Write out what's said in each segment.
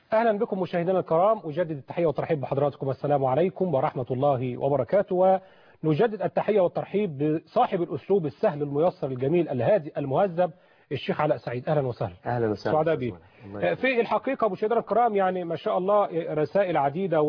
أهلا بكم مشاهدينا الكرام أجدد التحية والترحيب بحضراتكم السلام عليكم ورحمة الله وبركاته ونجدد التحية والترحيب بصاحب الأسلوب السهل الميسر الجميل الهادي المهذب الشيخ علاء سعيد أهلا وسهلا اهلا وسهلا سعداء بيه في الحقيقة مشاهدينا الكرام يعني ما شاء الله رسائل عديدة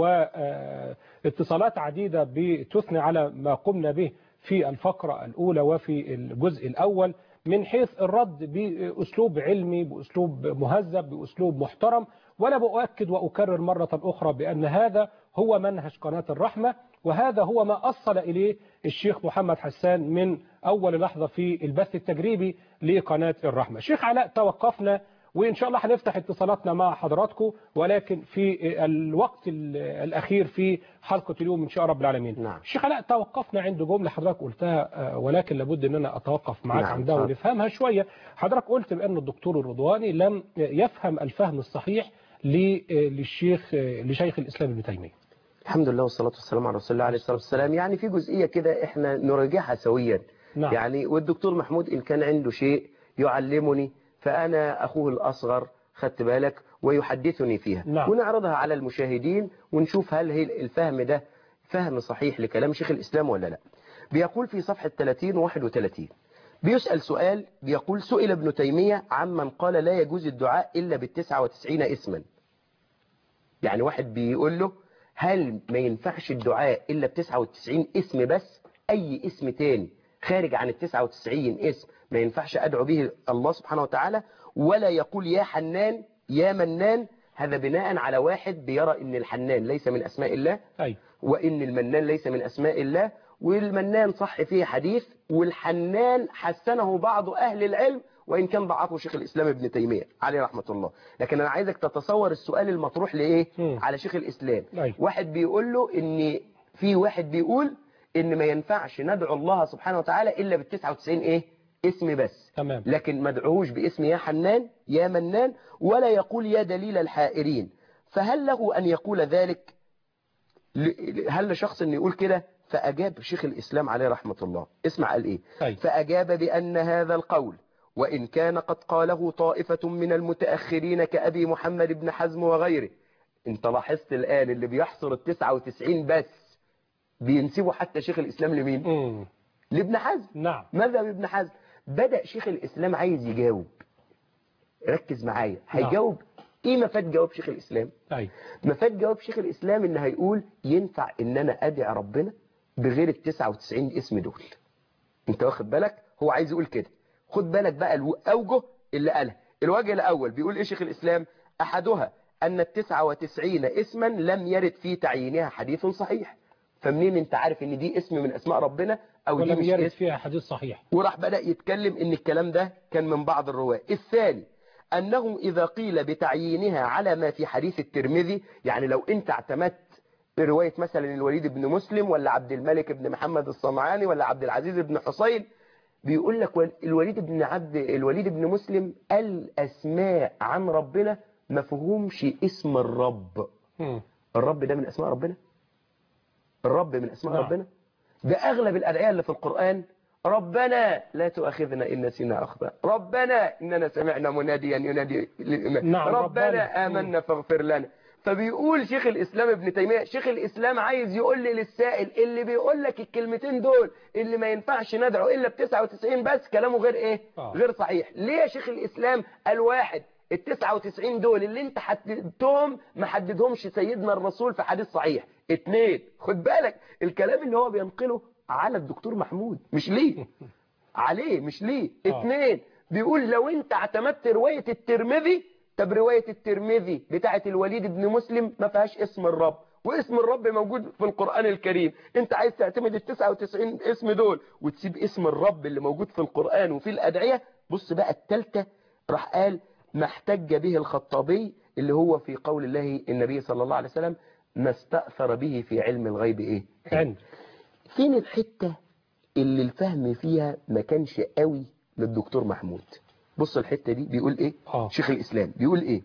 واتصالات عديدة بتثني على ما قمنا به في الفقرة الأولى وفي الجزء الأول من حيث الرد بأسلوب علمي بأسلوب مهذب بأسلوب محترم وأنا بؤكد وأكرر مرة أخرى بأن هذا هو منهج قناة الرحمة وهذا هو ما أصل إليه الشيخ محمد حسان من أول لحظة في البث التجريبي لقناة الرحمة الشيخ علاء توقفنا وإن شاء الله هنفتح اتصالاتنا مع حضراتكم ولكن في الوقت الأخير في حلقة اليوم إن شاء رب العالمين نعم. الشيخ علاء توقفنا عند جملة حضرتك قلتها ولكن لابد أن أنا أتوقف معاك نعم. عندها ونفهمها شوية حضرتك قلت بأن الدكتور الرضواني لم يفهم الفهم الصحيح للشيخ لشيخ الإسلام ابن تيمية الحمد لله والصلاة والسلام على رسول الله عليه الصلاة والسلام يعني في جزئية كده احنا نراجعها سويا نعم. يعني والدكتور محمود إن كان عنده شيء يعلمني فأنا أخوه الأصغر خدت بالك ويحدثني فيها نعم. ونعرضها على المشاهدين ونشوف هل هي الفهم ده فهم صحيح لكلام شيخ الإسلام ولا لا بيقول في صفحة 30 و 31 بيسأل سؤال بيقول سئل ابن تيمية عمن قال لا يجوز الدعاء إلا بالتسعة وتسعين اسما يعني واحد بيقول له هل ما ينفعش الدعاء إلا بتسعة وتسعين اسم بس أي اسم تاني خارج عن التسعة وتسعين اسم ما ينفعش أدعو به الله سبحانه وتعالى ولا يقول يا حنان يا منان هذا بناء على واحد بيرى ان الحنان ليس من أسماء الله أي وإن المنان ليس من أسماء الله والمنان صح فيه حديث والحنان حسنه بعض أهل العلم وإن كان ضعفه شيخ الإسلام ابن تيمية عليه رحمة الله لكن أنا عايزك تتصور السؤال المطروح لإيه مم. على شيخ الإسلام أي. واحد بيقول له إن في واحد بيقول إن ما ينفعش ندعو الله سبحانه وتعالى إلا بالتسعة وتسعين إيه اسم بس تمام لكن ما ادعوهوش باسم يا حنان يا منان ولا يقول يا دليل الحائرين فهل له أن يقول ذلك ل- هل لشخص أن يقول كده فأجاب شيخ الإسلام عليه رحمة الله اسمع قال إيه أي. فأجاب بأن هذا القول وإن كان قد قاله طائفة من المتأخرين كأبي محمد بن حزم وغيره انت لاحظت الآن اللي بيحصر التسعة وتسعين بس بينسبوا حتى شيخ الإسلام لمين مم. لابن حزم نعم مذهب ابن حزم بدأ شيخ الإسلام عايز يجاوب ركز معايا هيجاوب ايه مفاد جواب شيخ الإسلام أي مفاد جواب شيخ الإسلام ان هيقول ينفع ان انا ادعي ربنا بغير ال 99 اسم دول انت واخد بالك هو عايز يقول كده خد بالك بقى الأوجه اللي قالها الوجه الأول بيقول ايه شيخ الإسلام أحدها أن التسعة وتسعين اسما لم يرد في تعيينها حديث صحيح فمنين انت عارف ان دي اسم من اسماء ربنا او دي ولم مش يرد اسم فيها حديث صحيح وراح بدأ يتكلم ان الكلام ده كان من بعض الرواة الثاني أنه إذا قيل بتعيينها على ما في حديث الترمذي يعني لو أنت اعتمدت برواية مثلا الوليد بن مسلم ولا عبد الملك بن محمد الصنعاني ولا عبد العزيز بن حسين بيقول لك ول- الوليد بن عبد الوليد بن مسلم الأسماء عن ربنا ما فيهمش اسم الرب مم. الرب ده من أسماء ربنا الرب من أسماء نعم. ربنا ده أغلب الأدعية اللي في القرآن ربنا لا تؤاخذنا إن نسينا أخطأ ربنا إننا سمعنا مناديا ينادي للإيمان. نعم، ربنا. ربنا آمنا فاغفر لنا فبيقول شيخ الإسلام ابن تيمية شيخ الإسلام عايز يقول لي للسائل اللي بيقول لك الكلمتين دول اللي ما ينفعش ندعو إلا ب 99 بس كلامه غير إيه آه. غير صحيح ليه يا شيخ الإسلام الواحد ال 99 دول اللي انت حددتهم ما حددهمش سيدنا الرسول في حديث صحيح اتنين خد بالك الكلام اللي هو بينقله على الدكتور محمود مش ليه عليه مش ليه آه. اتنين بيقول لو انت اعتمدت رواية الترمذي طب رواية الترمذي بتاعت الوليد بن مسلم ما فيهاش اسم الرب واسم الرب موجود في القرآن الكريم انت عايز تعتمد ال 99 اسم دول وتسيب اسم الرب اللي موجود في القرآن وفي الأدعية بص بقى التالتة راح قال ما احتج به الخطابي اللي هو في قول الله النبي صلى الله عليه وسلم ما استأثر به في علم الغيب ايه عند فين الحتة اللي الفهم فيها ما كانش قوي للدكتور محمود بص الحتة دي بيقول ايه آه. شيخ الإسلام بيقول ايه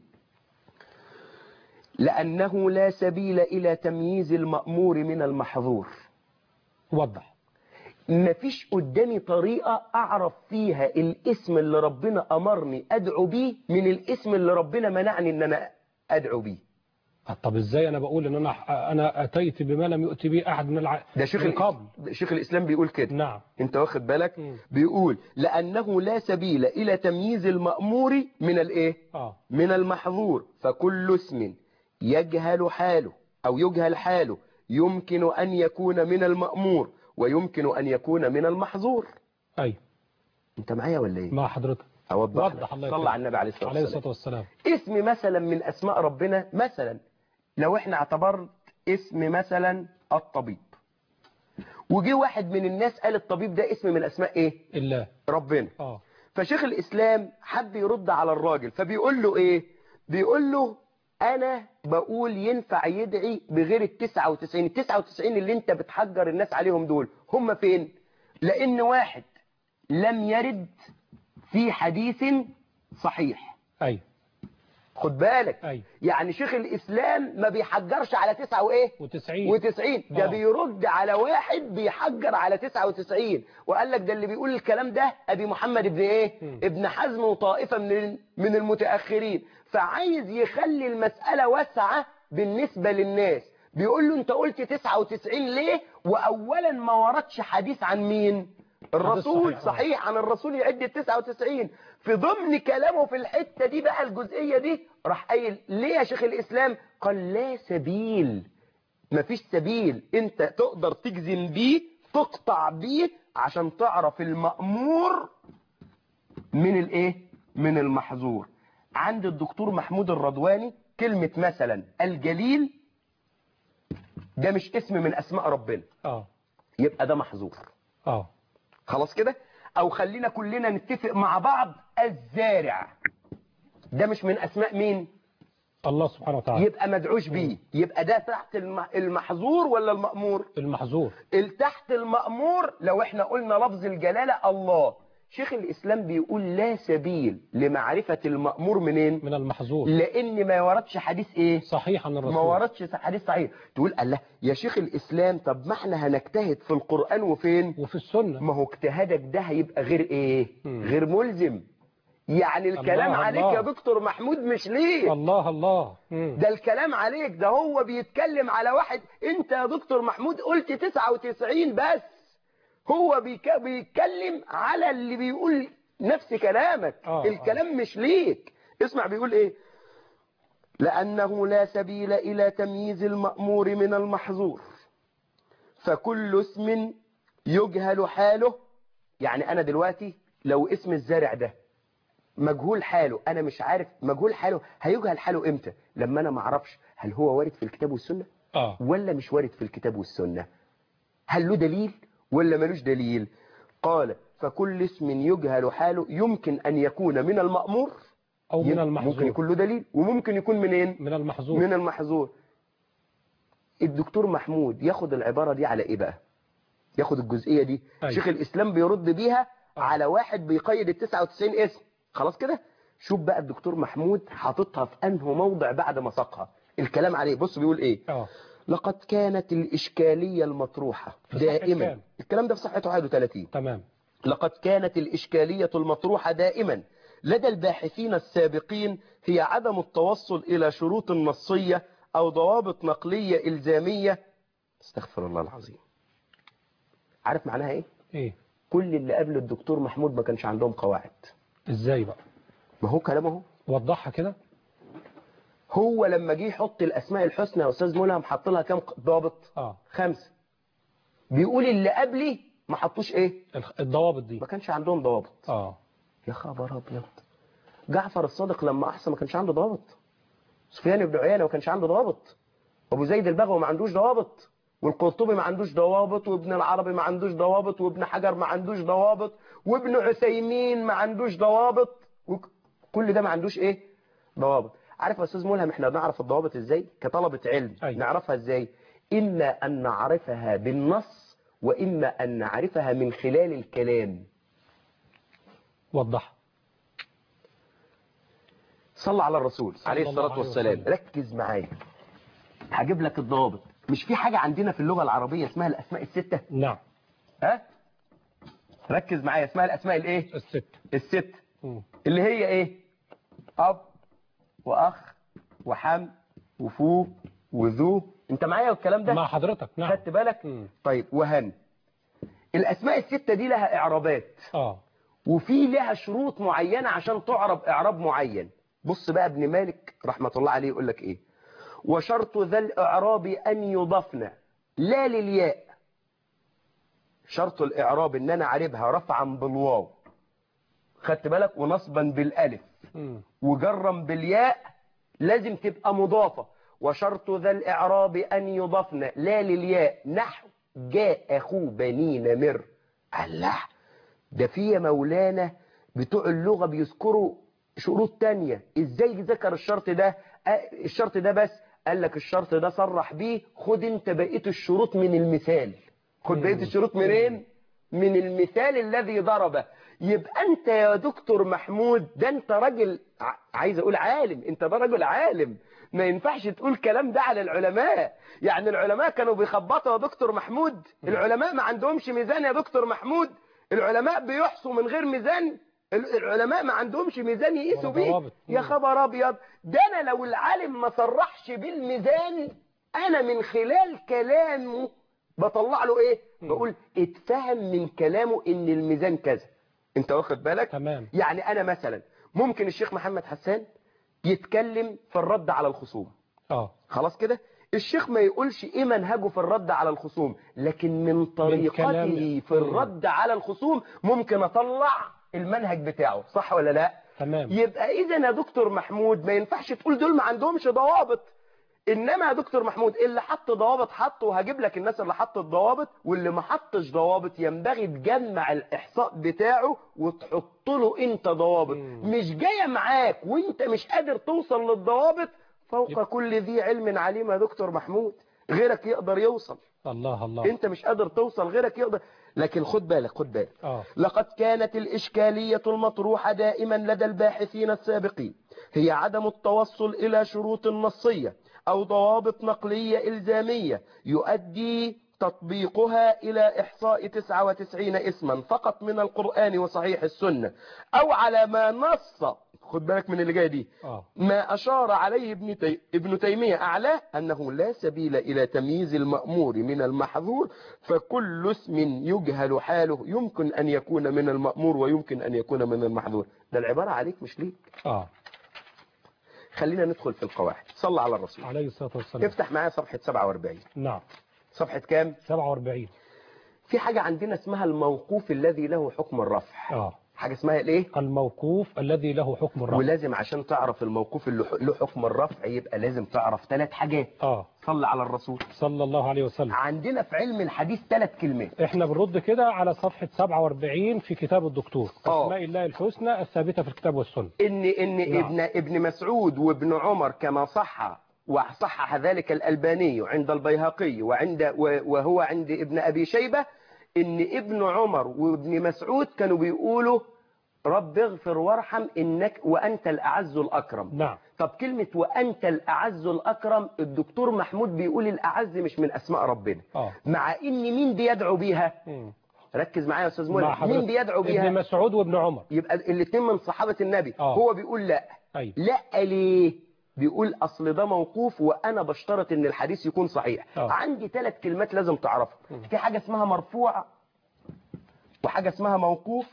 لأنه لا سبيل إلى تمييز المأمور من المحظور وضح مفيش قدامي طريقة أعرف فيها الاسم اللي ربنا أمرني أدعو بيه من الاسم اللي ربنا منعني إن أنا ادعو بيه طب ازاي انا بقول ان انا انا اتيت بما لم يؤتي به احد من الع... ده شيخ من ال- قبل ده شيخ الاسلام بيقول كده نعم انت واخد بالك مم. بيقول لانه لا سبيل الى تمييز المأمور من الايه اه من المحظور فكل اسم يجهل حاله او يجهل حاله يمكن ان يكون من المأمور ويمكن ان يكون من المحظور ايوه انت معايا ولا ايه مع حضرتك اوضح وضح لك. الله صلى يكرمك. على النبي عليه الصلاه عليه والسلام الصلاه والسلام اسم مثلا من اسماء ربنا مثلا لو احنا اعتبرت اسم مثلا الطبيب وجي واحد من الناس قال الطبيب ده اسم من اسماء ايه الله ربنا اه فشيخ الاسلام حب يرد على الراجل فبيقول له ايه بيقول له انا بقول ينفع يدعي بغير ال 99 ال 99 اللي انت بتحجر الناس عليهم دول هم فين لان واحد لم يرد في حديث صحيح ايوه خد بالك ايوه يعني شيخ الإسلام ما بيحجرش على تسعة وإيه و90 وتسعين ده آه. بيرد على واحد بيحجر على تسعة وتسعين وقال لك ده اللي بيقول الكلام ده أبي محمد ابن إيه مم. ابن حزم وطائفة من ال- من المتأخرين فعايز يخلي المسألة واسعة بالنسبة للناس بيقول له انت قلت 99 ليه واولا ما وردش حديث عن مين الرسول صحيح، آه. صحيح عن الرسول يعد ال 99 في ضمن كلامه في الحتة دي بقى الجزئية دي راح قايل ليه يا شيخ الإسلام قال لا سبيل مفيش سبيل انت تقدر تجزم بيه تقطع بيه عشان تعرف المأمور من الايه من المحظور عند الدكتور محمود الرضواني كلمة مثلا الجليل ده مش اسم من اسماء ربنا اه يبقى ده محظور اه خلاص كده او خلينا كلنا نتفق مع بعض الزارع ده مش من اسماء مين الله سبحانه وتعالى يبقى مدعوش بيه يبقى ده تحت الم- المحظور ولا المأمور المحظور ال- تحت المأمور لو احنا قلنا لفظ الجلالة الله شيخ الإسلام بيقول لا سبيل لمعرفة المأمور منين من المحظور لأن ما وردش حديث ايه صحيح عن الرسول ما وردش حديث صحيح تقول الله يا شيخ الإسلام طب ما احنا هنجتهد في القرآن وفين وفي السنة ما هو اجتهادك ده هيبقى غير ايه مم. غير ملزم يعني الكلام الله عليك الله. يا دكتور محمود مش ليه الله الله مم. ده الكلام عليك ده هو بيتكلم على واحد انت يا دكتور محمود قلت 99 بس هو بيك... بيتكلم على اللي بيقول نفس كلامك آه، الكلام مش ليك اسمع بيقول ايه لأنه لا سبيل إلى تمييز المأمور من المحظور فكل اسم يجهل حاله يعني أنا دلوقتي لو اسم الزارع ده مجهول حاله أنا مش عارف مجهول حاله هيجهل حاله إمتى لما أنا معرفش هل هو وارد في الكتاب والسنة اه ولا مش وارد في الكتاب والسنة هل له دليل ولا ملوش دليل قال فكل اسم يجهل حاله يمكن أن يكون من المأمور او من ممكن المحظور يكون له دليل وممكن يكون منين من المحظور من المحظور الدكتور محمود ياخد العبارة دي على ايه بقى ياخد الجزئية دي أيوة. شيخ الاسلام بيرد بيها آه. على واحد بيقيد ال 99 اسم خلاص كده شوف بقى الدكتور محمود حاططها في انه موضع بعد ما ساقها الكلام عليه بص بيقول ايه اه لقد كانت الإشكالية المطروحة في صفحة دائما كام؟ الكلام ده في صفحة 31 تمام لقد كانت الإشكالية المطروحة دائما لدى الباحثين السابقين هي عدم التوصل إلى شروط نصية أو ضوابط نقلية إلزامية استغفر الله العظيم عارف معناها إيه؟ ايه كل اللي قبل الدكتور محمود ما كانش عندهم قواعد ازاي بقى ما هو كلامه هو وضحها كده هو لما جه يحط الأسماء الحسنى يا أستاذ ملهم حط لها كام ضابط؟ اه خمسة بيقول اللي قبلي ما حطوش إيه؟ الخ- الضوابط دي ما كانش عندهم ضوابط اه يا خبر ابيض جعفر الصادق لما احسن ما كانش عنده ضوابط سفيان بن عيينه ما كانش عنده ضوابط ابو زيد البغوي ما عندوش ضوابط والقرطبي ما عندوش ضوابط وابن العربي ما عندوش ضوابط وابن حجر ما عندوش ضوابط وابن عثيمين ما عندوش ضوابط وك- كل ده ما عندوش ايه ضوابط عارف يا استاذ ملهم احنا بنعرف الضوابط ازاي كطلبه علم أيوة. نعرفها ازاي اما ان نعرفها بالنص واما ان نعرفها من خلال الكلام وضحها صلى على الرسول صلى عليه الله الصلاة عليه والسلام وسلم. ركز معايا هجيب لك الضوابط مش في حاجة عندنا في اللغة العربية اسمها الأسماء الستة نعم ها ركز معايا اسمها الأسماء الإيه الست الست مم. اللي هي إيه أب وأخ وحم وفو وذو انت معايا الكلام ده مع حضرتك نعم خدت بالك مم. طيب وهن الاسماء الستة دي لها اعرابات اه وفي لها شروط معينة عشان تعرب اعراب معين بص بقى ابن مالك رحمة الله عليه يقول لك ايه وشرط ذا الاعراب ان يضفن لا للياء شرط الاعراب ان انا اعربها رفعا بالواو خدت بالك ونصبا بالالف مم. وجرا بالياء لازم تبقى مضافة وشرط ذا الإعراب أن يضفن لا للياء نحو جاء أخو بني نمر الله ده في يا مولانا بتوع اللغة بيذكروا شروط تانية ازاي ذكر الشرط ده آه، الشرط ده بس قال لك الشرط ده صرح بيه خد انت بقية الشروط من المثال خد بقية الشروط منين من المثال الذي ضربه يبقى انت يا دكتور محمود ده انت راجل ع- عايز اقول عالم انت ده راجل عالم ما ينفعش تقول الكلام ده على العلماء يعني العلماء كانوا بيخبطوا يا دكتور محمود العلماء ما عندهمش ميزان يا دكتور محمود العلماء بيحصوا من غير ميزان ال- العلماء ما عندهمش ميزان يقيسوا ولا بيه ضوابط. يا مم. خبر ابيض ده انا لو العالم ما صرحش بالميزان انا من خلال كلامه بطلع له ايه بقول اتفهم من كلامه ان الميزان كذا انت واخد بالك تمام يعني انا مثلا ممكن الشيخ محمد حسان يتكلم في الرد على الخصوم اه خلاص كده الشيخ ما يقولش ايه منهجه في الرد على الخصوم لكن من طريقته كلامه. في الرد على الخصوم ممكن اطلع المنهج بتاعه صح ولا لا تمام يبقى اذا يا دكتور محمود ما ينفعش تقول دول ما عندهمش ضوابط انما يا دكتور محمود اللي حط ضوابط حطه وهجيب لك الناس اللي حطت ضوابط واللي ما حطش ضوابط ينبغي تجمع الاحصاء بتاعه وتحط له انت ضوابط مم. مش جايه معاك وانت مش قادر توصل للضوابط فوق يبقى- كل ذي علم عليم يا دكتور محمود غيرك يقدر يوصل الله الله انت مش قادر توصل غيرك يقدر لكن خد بالك خد بالك اه لقد كانت الإشكالية المطروحة دائما لدى الباحثين السابقين هي عدم التوصل إلى شروط نصية أو ضوابط نقلية إلزامية يؤدي تطبيقها إلى إحصاء 99 اسما فقط من القرآن وصحيح السنة أو على ما نص خد بالك من اللي جاي دي اه ما أشار عليه ابن, تي... ابن تيمية أعلاه أنه لا سبيل إلى تمييز المأمور من المحظور فكل اسم يجهل حاله يمكن أن يكون من المأمور ويمكن أن يكون من المحظور ده العبارة عليك مش ليك اه خلينا ندخل في القواعد صلى على الرسول عليه الصلاة والسلام افتح معايا صفحة 47 نعم صفحة كام 47 في حاجة عندنا اسمها الموقوف الذي له حكم الرفع اه حاجة اسمها الايه الموقوف الذي له حكم الرفع ولازم عشان تعرف الموقوف اللي له حكم الرفع يبقى لازم تعرف ثلاث حاجات اه صلى على الرسول صلى الله عليه وسلم عندنا في علم الحديث ثلاث كلمات احنا بنرد كده على صفحة 47 في كتاب الدكتور آه. اسماء الله الحسنى الثابتة في الكتاب والسنة ان ان نعم. ابن ابن مسعود وابن عمر كما صح وصحح ذلك الألباني عند البيهقي وعند و- وهو عند ابن أبي شيبة ان ابن عمر وابن مسعود كانوا بيقولوا رب اغفر وارحم انك وانت الاعز الاكرم نعم طب كلمة وانت الاعز الاكرم الدكتور محمود بيقول الاعز مش من اسماء ربنا اه مع ان مين بيدعو بيها مم. ركز معايا يا استاذ مع مولى مين حضرتك بيدعو ابن بيها مسعود وابن عمر يبقى الاثنين من صحابة النبي آه. هو بيقول لا ايوه لا ليه بيقول اصل ده موقوف وانا بشترط ان الحديث يكون صحيح آه. عندي ثلاث كلمات لازم تعرفها في حاجة اسمها مرفوع وحاجة اسمها موقوف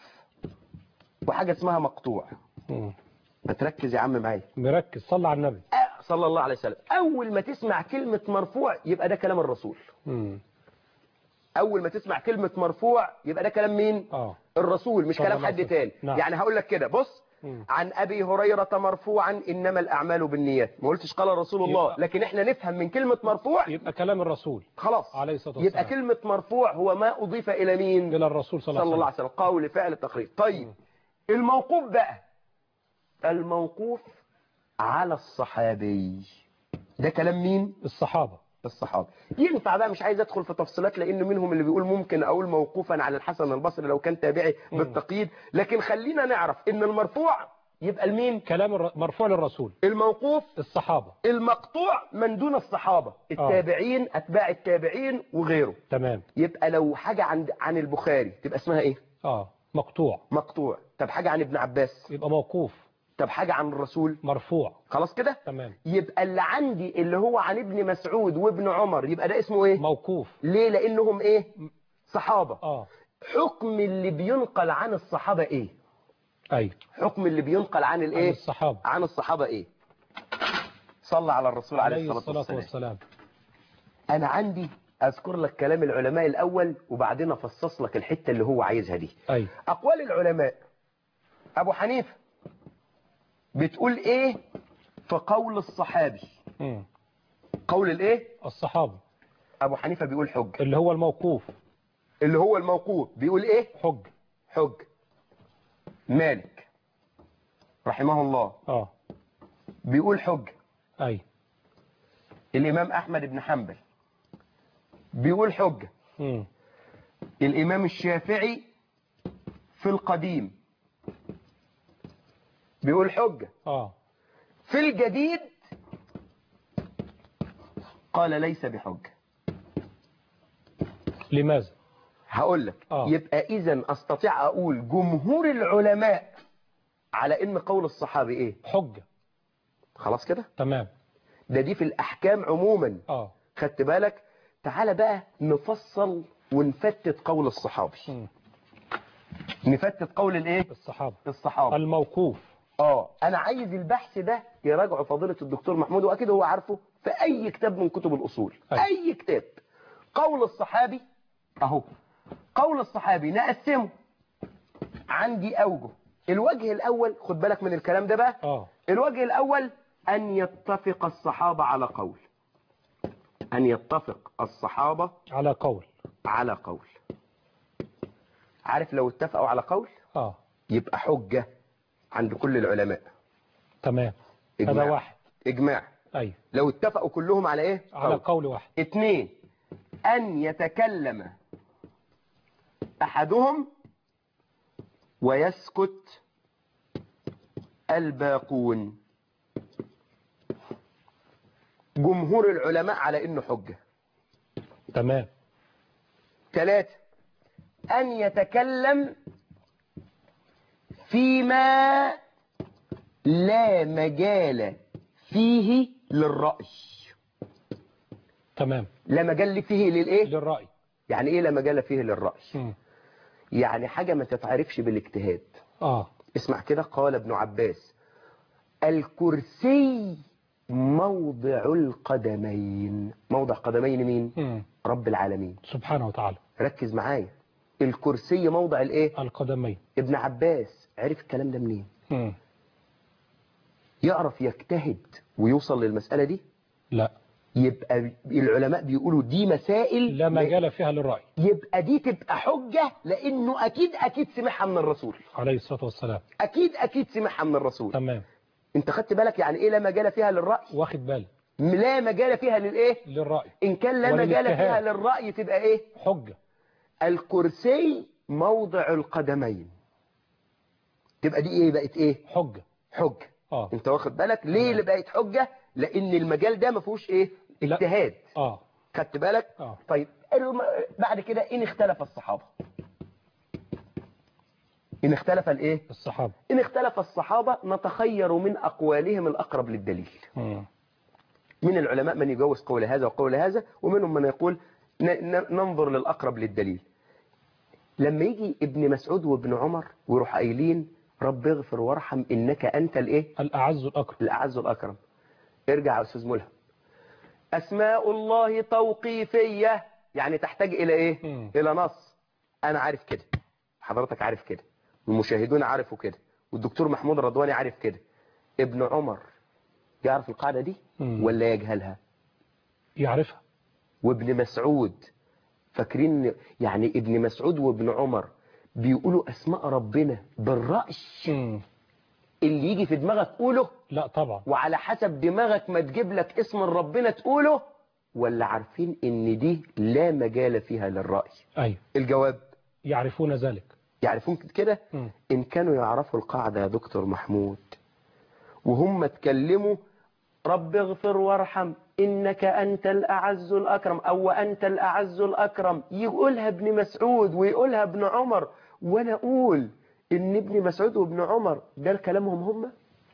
وحاجة اسمها مقطوع مم. ما تركز يا عم معايا مركز صلى على النبي آه، صلى الله عليه وسلم اول ما تسمع كلمة مرفوع يبقى ده كلام الرسول مم. اول ما تسمع كلمة مرفوع يبقى ده كلام مين اه الرسول مش صلى كلام الله عليه حد وسلم. تاني نعم. يعني هقول لك كده بص مم. عن ابي هريره مرفوعا انما الاعمال بالنيات ما قلتش قال رسول الله يبقى- لكن احنا نفهم من كلمه مرفوع يبقى كلام الرسول خلاص عليه الصلاة يبقى والسلام كلمه مرفوع هو ما اضيف الى مين إلى الرسول صلى صلى الله الله عليه عليه وسلم قول فعل تقرير طيب الموقوف بقى الموقوف على الصحابي ده كلام مين وسلم الصحابة الصحابة ينفع بقى مش عايز ادخل في تفصيلات لان منهم اللي بيقول ممكن اقول موقوفا على الحسن البصري لو كان تابعي مم. بالتقييد لكن خلينا نعرف ان المرفوع يبقى المين كلام الر... مرفوع للرسول الموقوف الصحابة المقطوع من دون الصحابة التابعين اتباع التابعين وغيره تمام يبقى لو حاجة عن عن البخاري تبقى اسمها ايه اه مقطوع مقطوع طب حاجة عن ابن عباس يبقى موقوف طب حاجة عن الرسول مرفوع خلاص كده تمام يبقى اللي عندي اللي هو عن ابن مسعود وابن عمر يبقى ده اسمه ايه موقوف ليه لانهم ايه صحابة اه حكم اللي بينقل عن الصحابة ايه اي حكم اللي بينقل عن عن الايه الصحابة عن الصحابة ايه صلى على الرسول عليه عليه الصلاة الصلاة والسلام والسلام انا عندي اذكر لك كلام العلماء الاول وبعدين افصص لك الحتة اللي هو عايزها دي اي اقوال العلماء ابو حنيفة بتقول ايه في قول الصحابي مم. قول الايه الصحابة ابو حنيفة بيقول حج اللي هو الموقوف اللي هو الموقوف بيقول ايه حج حج مالك رحمه الله اه بيقول حج اي الامام احمد بن حنبل بيقول حج مم. الامام الشافعي في القديم بيقول حجة اه في الجديد قال ليس بحجة لماذا هقول لك آه. يبقى اذا استطيع اقول جمهور العلماء على ان قول الصحابي ايه حجة خلاص كده تمام ده دي في الاحكام عموما اه خدت بالك تعالى بقى نفصل ونفتت قول الصحابي مم. نفتت قول الايه الصحابة الصحابة الموقوف اه انا عايز البحث ده يراجعه فضيلة الدكتور محمود واكيد هو عارفه في اي كتاب من كتب الاصول أيوة. اي كتاب قول الصحابي اهو قول الصحابي نقسمه عندي اوجه الوجه الاول خد بالك من الكلام ده بقى اه الوجه الاول ان يتفق الصحابة على قول ان يتفق الصحابة على قول على قول عارف لو اتفقوا على قول اه يبقى حجة عند كل العلماء تمام هذا إجماع. واحد اجماع اي لو اتفقوا كلهم على ايه على قول. قول واحد اتنين ان يتكلم احدهم ويسكت الباقون جمهور العلماء على انه حجة تمام ثلاثة أن يتكلم فيما لا مجال فيه للرأي تمام لا مجال فيه للإيه؟ للرأي يعني إيه لا مجال فيه للرأي؟ مم. يعني حاجة ما تتعرفش بالاجتهاد اه اسمع كده قال ابن عباس الكرسي موضع القدمين موضع قدمين مين؟ مم. رب العالمين سبحانه وتعالى ركز معايا الكرسي موضع الايه؟ القدمين ابن عباس عرف الكلام ده منين مم. يعرف يجتهد ويوصل للمسألة دي لا يبقى العلماء بيقولوا دي مسائل لا مجال فيها للرأي يبقى دي تبقى حجة لانه اكيد اكيد سمعها من الرسول عليه الصلاة والسلام اكيد اكيد سمعها من الرسول تمام انت خدت بالك يعني ايه لا مجال فيها للرأي واخد بالي لا مجال فيها للايه للرأي ان كان لا مجال وللاجتهاد. فيها للرأي تبقى ايه حجة الكرسي موضع القدمين تبقى دي ايه بقت ايه حجة حجة اه انت واخد بالك ليه اللي بقت حجة لان المجال ده ما فيهوش ايه لا. اجتهاد اه خدت بالك اه طيب الم- بعد كده ان اختلف الصحابة ان اختلف الايه الصحابة ان اختلف الصحابة نتخير من اقوالهم الاقرب للدليل مم. من العلماء من يجوز قول هذا وقول هذا ومنهم من يقول ن- ن- ننظر للاقرب للدليل لما يجي ابن مسعود وابن عمر ويروح قايلين رب اغفر وارحم انك انت الايه الأعز الأكرم الأعز الأكرم ارجع يا أستاذ ملهم أسماء الله توقيفية يعني تحتاج إلى إيه مم. إلى نص أنا عارف كده حضرتك عارف كده والمشاهدون عارفوا كده والدكتور محمود رضواني عارف كده ابن عمر يعرف القاعدة دي مم. ولا يجهلها يعرفها وابن مسعود فاكرين يعني ابن مسعود وابن عمر بيقولوا أسماء ربنا بالرأي مم. اللي يجي في دماغك قوله لا طبعا وعلى حسب دماغك ما تجيب لك اسم ربنا تقوله ولا عارفين ان دي لا مجال فيها للرأي أيوة الجواب يعرفون ذلك يعرفون كده مم. ان كانوا يعرفوا القاعدة يا دكتور محمود وهم اتكلموا رب اغفر وارحم انك انت الاعز الاكرم او انت الاعز الاكرم يقولها ابن مسعود ويقولها ابن عمر وانا اقول ان ابن مسعود وابن عمر ده كلامهم هم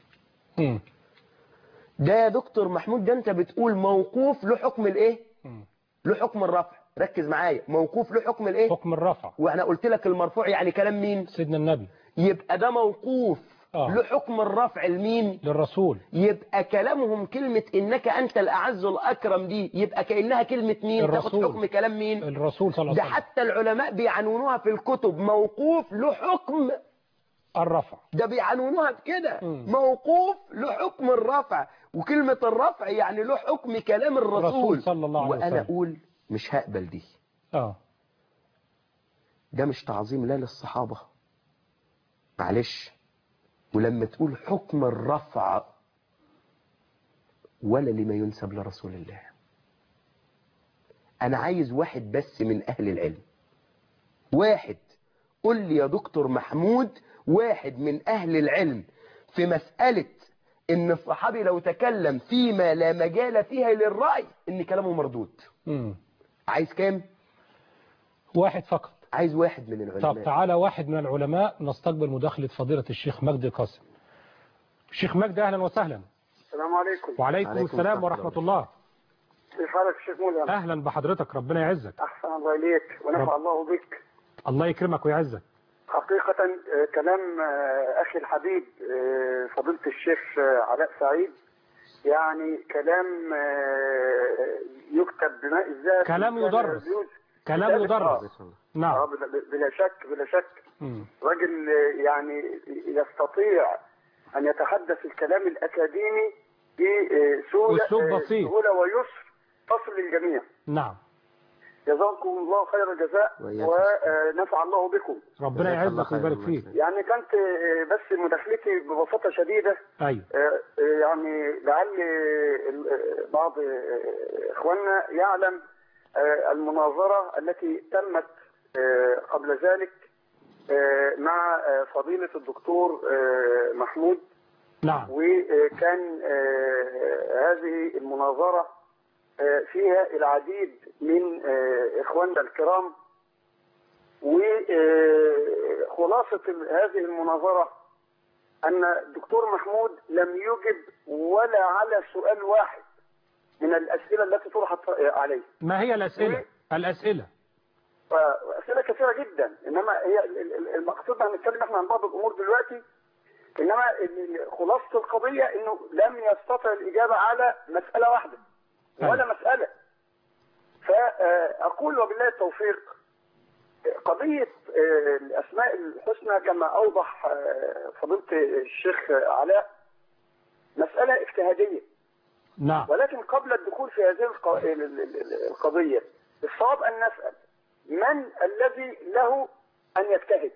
مم. ده يا دكتور محمود ده انت بتقول موقوف له حكم الايه مم. له حكم الرفع ركز معايا موقوف له حكم الايه حكم الرفع وانا قلت لك المرفوع يعني كلام مين سيدنا النبي يبقى ده موقوف آه. له حكم الرفع لمين للرسول يبقى كلامهم كلمة إنك أنت الأعز الأكرم دي يبقى كأنها كلمة مين تاخد الرسول. حكم كلام مين الرسول صلى الله ده عليه وسلم حتى العلماء بيعنونوها في الكتب موقوف له حكم الرفع ده بيعنونوها بكده مم. موقوف له حكم الرفع وكلمة الرفع يعني له حكم كلام الرسول الرسول صلى الله عليه وأنا وسلم. أقول مش هقبل دي اه ده مش تعظيم لا للصحابة معلش ولما تقول حكم الرفع ولا لما ينسب لرسول الله أنا عايز واحد بس من أهل العلم واحد قل لي يا دكتور محمود واحد من أهل العلم في مسألة إن الصحابي لو تكلم فيما لا مجال فيها للرأي إن كلامه مردود مم. عايز كام؟ واحد فقط عايز واحد من العلماء طب تعالى واحد من العلماء نستقبل مداخلة فضيلة الشيخ مجدي قاسم الشيخ مجدي أهلا وسهلا السلام عليكم وعليكم عليكم السلام السلام ورحمة الله كيف حالك الشيخ ملهم أهلا بحضرتك ربنا يعزك احسن الله اليك ونفع رب. الله بك الله يكرمك ويعزك حقيقة آه، كلام آه، أخي الحبيب آه، فضيلة الشيخ آه، علاء سعيد يعني كلام آه، يكتب بماء الذهب كلام كان يدرس. يجوز كلام كتابة- يدرس آه، آه، نعم بلا- بلا شك بلا شك مم. راجل آه، يعني يستطيع أن يتحدث الكلام الأكاديمي بسهولة أسلوب آه، بسيط. سهولة ويسر تصل للجميع نعم جزاكم الله خير الجزاء وإياكم. ونفع الله بكم ربنا جزاك الله يعزك خير ويبارك الله فيك يسلمك. يعني كانت آه، بس مداخلتي ببساطة شديدة أيوة آه، آه، يعني لعل ال- آه، بعض آه، إخواننا يعلم آه، المناظرة التي تمت آه، قبل ذلك آه، مع آه، فضيلة الدكتور آه، محمود نعم وكان آه، هذه المناظرة آه، فيها العديد من آه، إخواننا الكرام وخلاصة هذه المناظرة أن الدكتور محمود لم يجب ولا على سؤال واحد من الأسئلة التي طرحت عليه ما هي الأسئلة الأسئلة أسئلة كثيرة جدا إنما هي ال- ال- المقصود هنتكلم احنا عن بعض الأمور دلوقتي إنما ال- ال- خلاصة القضية إنه لم يستطع الإجابة على مسألة واحدة ولا مسألة فأقول وبالله التوفيق قضية آه، الأسماء الحسنى كما أوضح آه، فضيلة الشيخ علاء مسألة اجتهادية نعم ولكن قبل الدخول في هذه الق- ال- ال- ال- القضية الصواب أن نسأل من الذي له أن يجتهد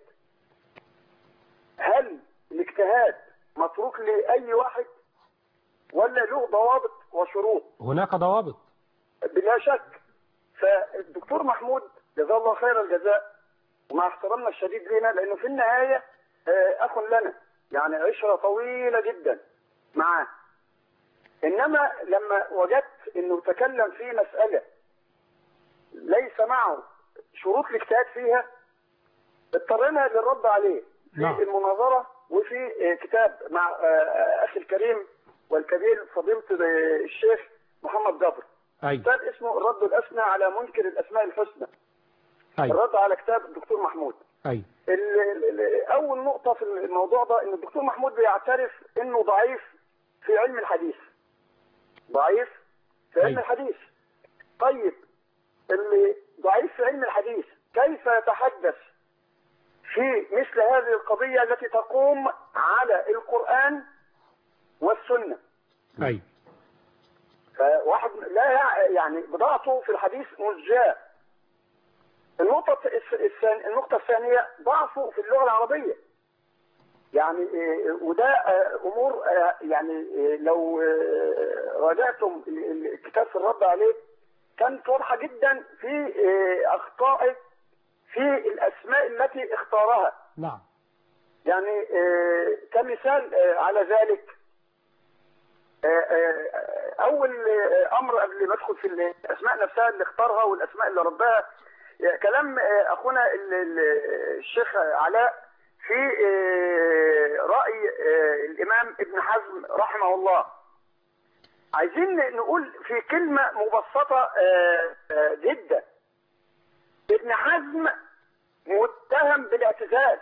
هل الاجتهاد متروك لأي واحد ولا له ضوابط وشروط هناك ضوابط بلا شك فالدكتور محمود جزاه الله خير الجزاء ومع احترامنا الشديد لنا لانه في النهايه آه، اخ لنا يعني عشره طويله جدا معاه انما لما وجدت انه تكلم في مساله ليس معه شروط الاجتهاد فيها اضطرينا للرد عليه في نعم. المناظره وفي آه، كتاب مع آه، اخي الكريم والكبير فضيله آه، الشيخ محمد جبر أيوة كتاب اسمه الرد الأسنى على منكر الأسماء الحسنى أيوة الرد على كتاب الدكتور محمود أيوة ال- ال- ال- أول نقطة في الموضوع ده إن الدكتور محمود بيعترف إنه ضعيف في علم الحديث ضعيف في علم أيوة. الحديث طيب اللي ضعيف في علم الحديث كيف يتحدث في مثل هذه القضية التي تقوم على القرآن والسنة أيوة فواحد لا يع- يعني بضاعته في الحديث مزجاة النقطة الث- الثانية النقطة الثانية ضعفه في اللغة العربية يعني آه، وده آه، أمور آه، يعني آه، لو آه، راجعتم ال- ال- الكتاب في الرد عليه كانت واضحة جدا في آه، أخطائه في الأسماء التي اختارها نعم يعني آه، كمثال آه، على ذلك آه، آه، اول آه، امر قبل ما ادخل في الاسماء نفسها اللي اختارها والاسماء اللي رباها آه، كلام آه، اخونا ال- ال- الشيخ علاء في في آه، رأي آه، الإمام ابن حزم رحمه الله عايزين نقول في كلمة مبسطة آه، آه، جدا ابن حزم متهم بالاعتزال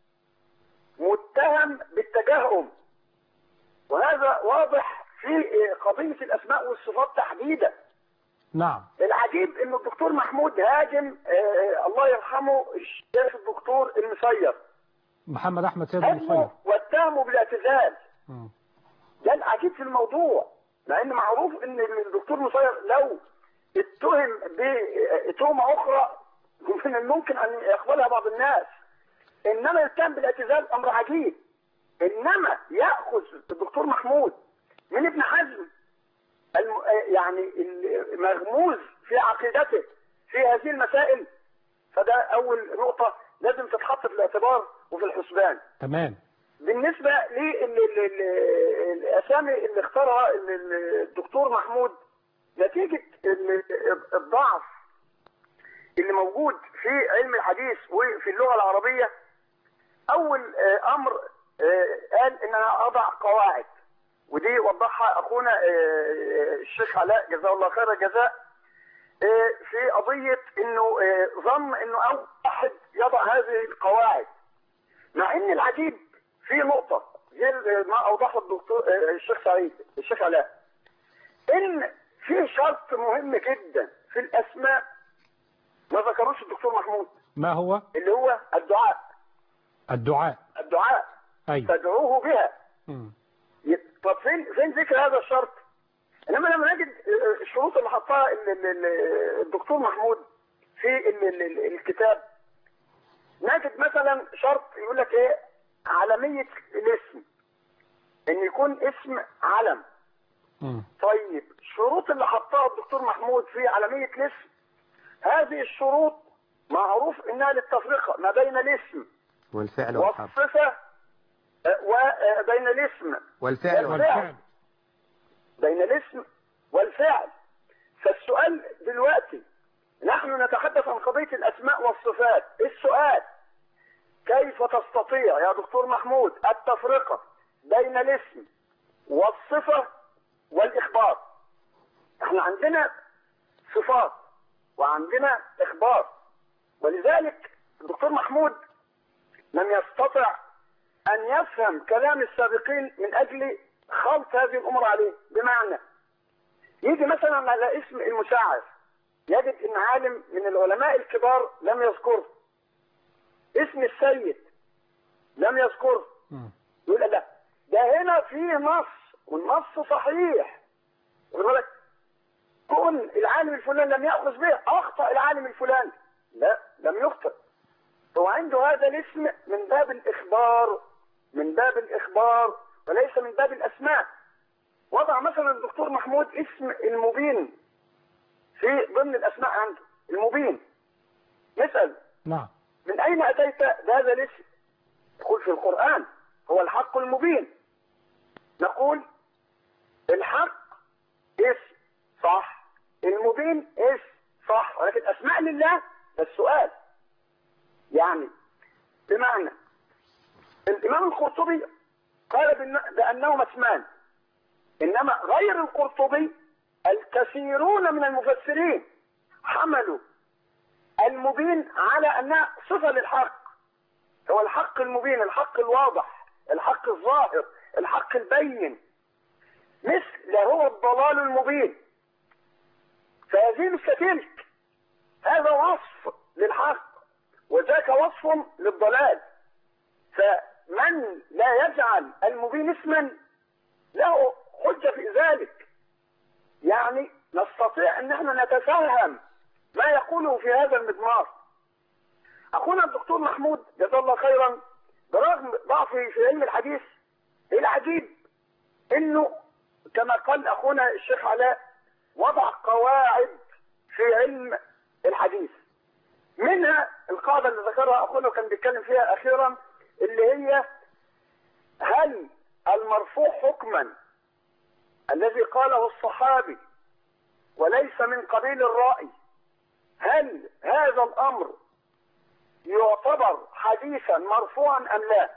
متهم بالتجهم وهذا واضح في آه، قضية الأسماء والصفات تحديدا نعم العجيب ان الدكتور محمود هاجم آه، الله يرحمه الشيخ الدكتور المسير محمد أحمد سيد هاجمه المصير واتهمه بالاعتزال مم. ده العجيب في الموضوع مع ان معروف ان الدكتور مسير لو اتهم بتهمه اخرى من الممكن ان يقبلها بعض الناس انما يتهم بالاعتزال امر عجيب انما ياخذ الدكتور محمود من ابن حزم الم... يعني المغموز في عقيدته في هذه المسائل فده اول نقطه لازم تتحط في الاعتبار وفي الحسبان تمام بالنسبة للأسامي اللي اختارها ال- ال- الدكتور محمود نتيجة ال- الضعف اللي موجود في علم الحديث وفي اللغة العربية أول آه، أمر آه، قال إن أنا أضع قواعد ودي وضحها أخونا آه، الشيخ علاء جزاه الله خير الجزاء آه، في قضية إنه آه، ظن إنه أول واحد يضع هذه القواعد مع ان العجيب في نقطة غير ما اوضحها الدكتور آه، الشيخ سعيد الشيخ علاء ان في شرط مهم جدا في الاسماء ما ذكروش الدكتور محمود ما هو اللي هو الدعاء الدعاء الدعاء أيوة تدعوه بها مم. ي- طب فين فين ذكر هذا الشرط؟ انما لما نجد آه، الشروط اللي حطها ال- ال- ال- الدكتور محمود في ال- ال- ال- الكتاب نجد مثلا شرط يقول لك ايه علمية الاسم ان يكون اسم علم مم. طيب الشروط اللي حطها الدكتور محمود في علمية الاسم هذه الشروط معروف انها للتفرقة ما بين الاسم والفعل والحرف والصفة آه، وبين الاسم والفعل والحرف والفعل بين الاسم والفعل فالسؤال دلوقتي نحن نتحدث عن قضية الأسماء والصفات السؤال كيف تستطيع يا دكتور محمود التفرقة بين الاسم والصفة والإخبار احنا عندنا صفات وعندنا إخبار ولذلك الدكتور محمود لم يستطع أن يفهم كلام السابقين من أجل خلط هذه الأمور عليه بمعنى يجي مثلا على اسم المساعد يجد ان عالم من العلماء الكبار لم يذكره اسم السيد لم يذكره مم. يقول لا ده هنا فيه نص والنص صحيح واخد بالك كون العالم الفلاني لم ياخذ به اخطا العالم الفلاني لا لم يخطئ هو عنده هذا الاسم من باب الاخبار من باب الاخبار وليس من باب الاسماء وضع مثلا الدكتور محمود اسم المبين في ضمن الاسماء عنده المبين نسال نعم من اين اتيت بهذا الاسم يقول في القران هو الحق المبين نقول الحق اسم صح المبين اسم صح ولكن اسماء لله ده السؤال يعني بمعنى الامام القرطبي قال بأن- بانهما اسمان انما غير القرطبي الكثيرون من المفسرين حملوا المبين على انها صفه للحق هو الحق المبين الحق الواضح الحق الظاهر الحق البين مثل هو الضلال المبين فهذه مش كتلك هذا وصف للحق وذاك وصف للضلال فمن لا يجعل المبين اسما له حجة في ذلك يعني نستطيع ان احنا نتفهم ما يقوله في هذا المضمار اخونا الدكتور محمود جزاه الله خيرا برغم ضعفه في علم الحديث العجيب انه كما قال اخونا الشيخ علاء وضع قواعد في علم الحديث منها القاعدة اللي ذكرها اخونا وكان بيتكلم فيها اخيرا اللي هي هل المرفوع حكما الذي قاله الصحابي وليس من قبيل الرأي هل هذا الأمر يعتبر حديثا مرفوعا ام لا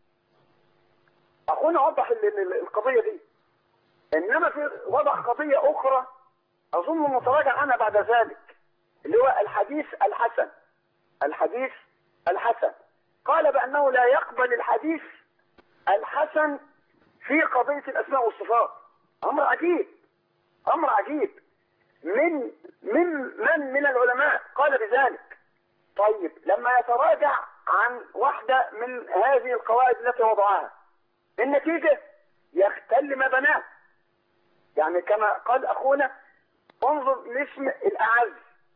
اخونا وضح ال- ال- القضيه دي انما في وضع قضيه اخرى اظن نتراجع عنها بعد ذلك اللي هو الحديث الحسن الحديث الحسن قال بانه لا يقبل الحديث الحسن في قضيه الاسماء والصفات امر عجيب امر عجيب من من من من العلماء قال بذلك طيب لما يتراجع عن واحدة من هذه القواعد التي وضعها النتيجة يختل ما بناه يعني كما قال أخونا انظر لاسم الأعز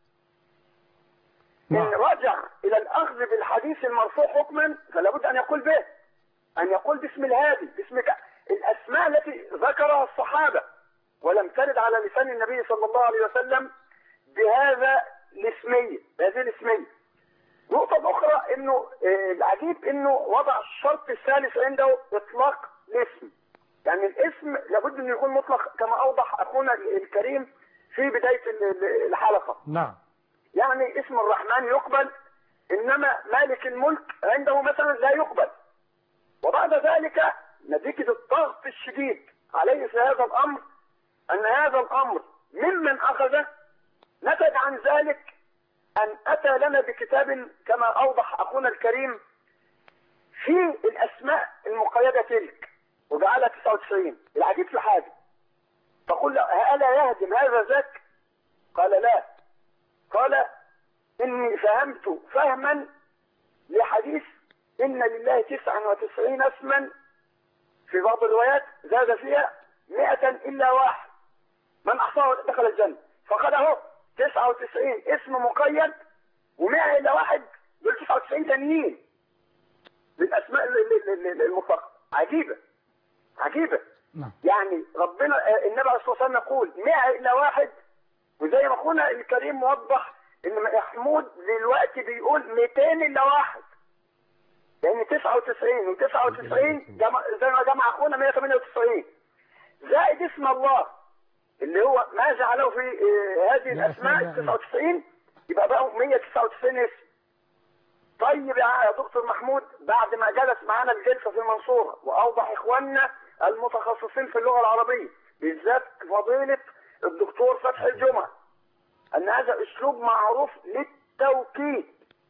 إن نعم. رجع إلى الأخذ بالحديث المرفوع حكما فلا بد أن يقول به أن يقول باسم الهادي باسم ك- الأسماء التي ذكرها الصحابة ولم ترد على لسان النبي صلى الله عليه وسلم بهذا الاسمية بهذه الاسمية نقطة أخرى إنه آه، العجيب إنه وضع الشرط الثالث عنده إطلاق الاسم يعني الاسم لابد أن يكون مطلق كما أوضح أخونا الكريم في بداية ال- ال- الحلقة نعم يعني اسم الرحمن يقبل إنما مالك الملك عنده مثلا لا يقبل وبعد ذلك نتيجة الضغط الشديد عليه في هذا الأمر أن هذا الأمر ممن أخذه نتج عن ذلك أن أتى لنا بكتاب كما أوضح أخونا الكريم في الأسماء المقيدة تلك وجعلها 99 العجيب في حاجة فقل له ألا يهدم هذا ذاك قال لا قال إني فهمت فهما لحديث إن لله 99 اسما في بعض الروايات زاد فيها 100 إلا واحد من أحصاه دخل الجنة فقال أهو 99 اسم مقيد و100 إلا واحد دول 99 تانيين بالأسماء ال- ال- ال- ال- المطلقة عجيبة عجيبة نعم يعني ربنا آه، النبي عليه الصلاة والسلام يقول 100 إلا واحد وزي ما أخونا الكريم موضح إن محمود دلوقتي بيقول 200 إلا واحد لأن 99 و99 جمع زي ما جمع أخونا 198 زائد اسم الله اللي هو ما جعله في آه، هذه لا، الأسماء لا، لا. 99 يبقى بقوا 199 اسم طيب يا دكتور محمود بعد ما جلس معانا الجلسة في المنصورة وأوضح إخواننا المتخصصين في اللغة العربية بالذات فضيلة الدكتور فتحي الجمعة أن هذا أسلوب معروف للتوكيد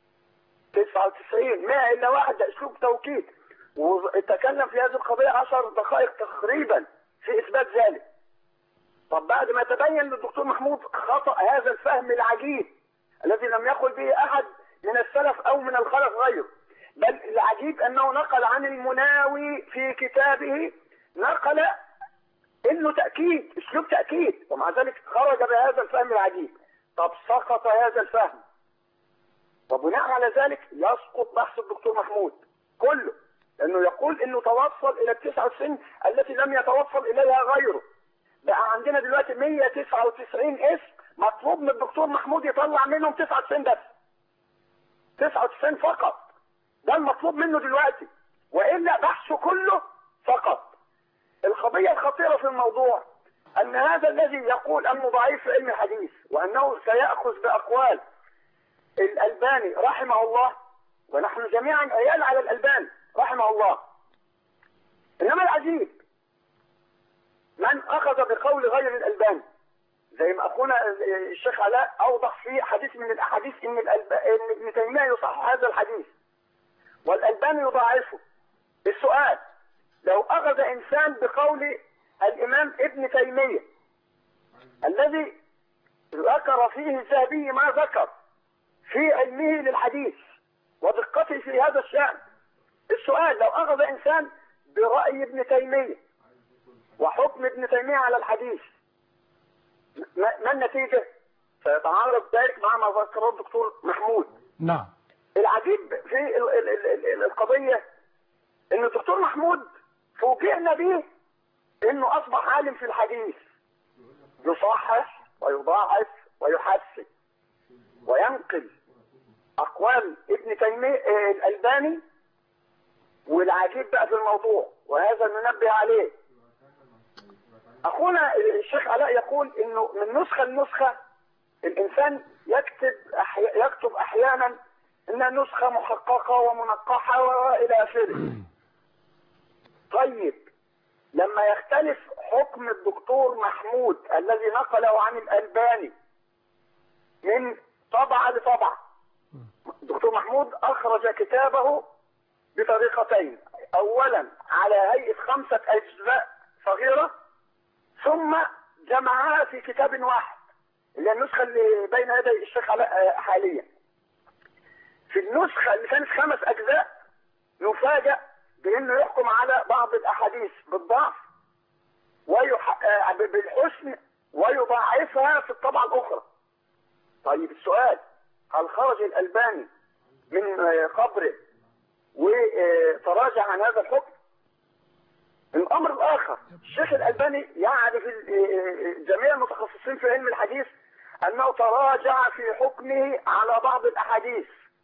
99 100 إلا واحد ده أسلوب توكيد وتكلم في هذه القضية 10 دقائق تقريبا في إثبات ذلك طب بعد ما تبين للدكتور محمود خطأ هذا الفهم العجيب الذي لم يقل به أحد من السلف أو من الخلف غيره بل العجيب أنه نقل عن المناوي في كتابه نقل انه تأكيد اسلوب تأكيد ومع ذلك خرج بهذا الفهم العجيب طب سقط هذا الفهم وبناء على ذلك يسقط بحث الدكتور محمود كله لانه يقول انه توصل الى ال 99 التي لم يتوصل اليها غيره بقى عندنا دلوقتي 199 اسم مطلوب من الدكتور محمود يطلع منهم 99 بس 99 فقط ده المطلوب منه دلوقتي والا بحثه كله فقط القضية الخطيرة في الموضوع أن هذا الذي يقول أنه ضعيف في علم الحديث وأنه سيأخذ بأقوال الألباني رحمه الله ونحن جميعا عيال على الألباني رحمه الله إنما العجيب من أخذ بقول غير الألباني زي ما أخونا الشيخ علاء أوضح في حديث من الأحاديث إن, الألب... إن ابن تيمية يصحح هذا الحديث والألباني يضاعفه السؤال لو أخذ إنسان بقول الإمام ابن تيمية الذي ذكر فيه الذهبي ما ذكر في علمه للحديث ودقته في هذا الشأن السؤال لو أخذ إنسان برأي ابن تيمية وحكم ابن تيمية على الحديث ما ما النتيجة؟ سيتعارض ذلك مع ما ذكره الدكتور محمود نعم العجيب في ال- ال- ال- ال- القضية ان الدكتور محمود فوجئنا به انه اصبح عالم في الحديث يصحح ويضاعف ويحسن وينقل اقوال ابن تيمية آه، الالباني والعجيب بقى في الموضوع وهذا ننبه عليه اخونا الشيخ علاء يقول انه من نسخة لنسخة الانسان يكتب أحي... يكتب احيانا انها نسخه محققه ومنقحه والى اخره طيب لما يختلف حكم الدكتور محمود الذي نقله عن الألباني من طبعة لطبعة الدكتور محمود أخرج كتابه بطريقتين أولا على هيئة خمسة أجزاء صغيرة ثم جمعها في كتاب واحد اللي هي النسخة اللي بين يدي الشيخ علاء حاليا في النسخة اللي كانت خمس أجزاء نفاجأ بأنه يحكم على بعض الأحاديث بالضعف ويح... آه، بالحسن ويضاعفها في الطبعة الأخرى طيب السؤال هل خرج الألباني من آه، قبره وتراجع عن هذا الحكم الأمر الآخر الشيخ الألباني يعرف ال- آه، جميع المتخصصين في علم الحديث أنه تراجع في حكمه على بعض الأحاديث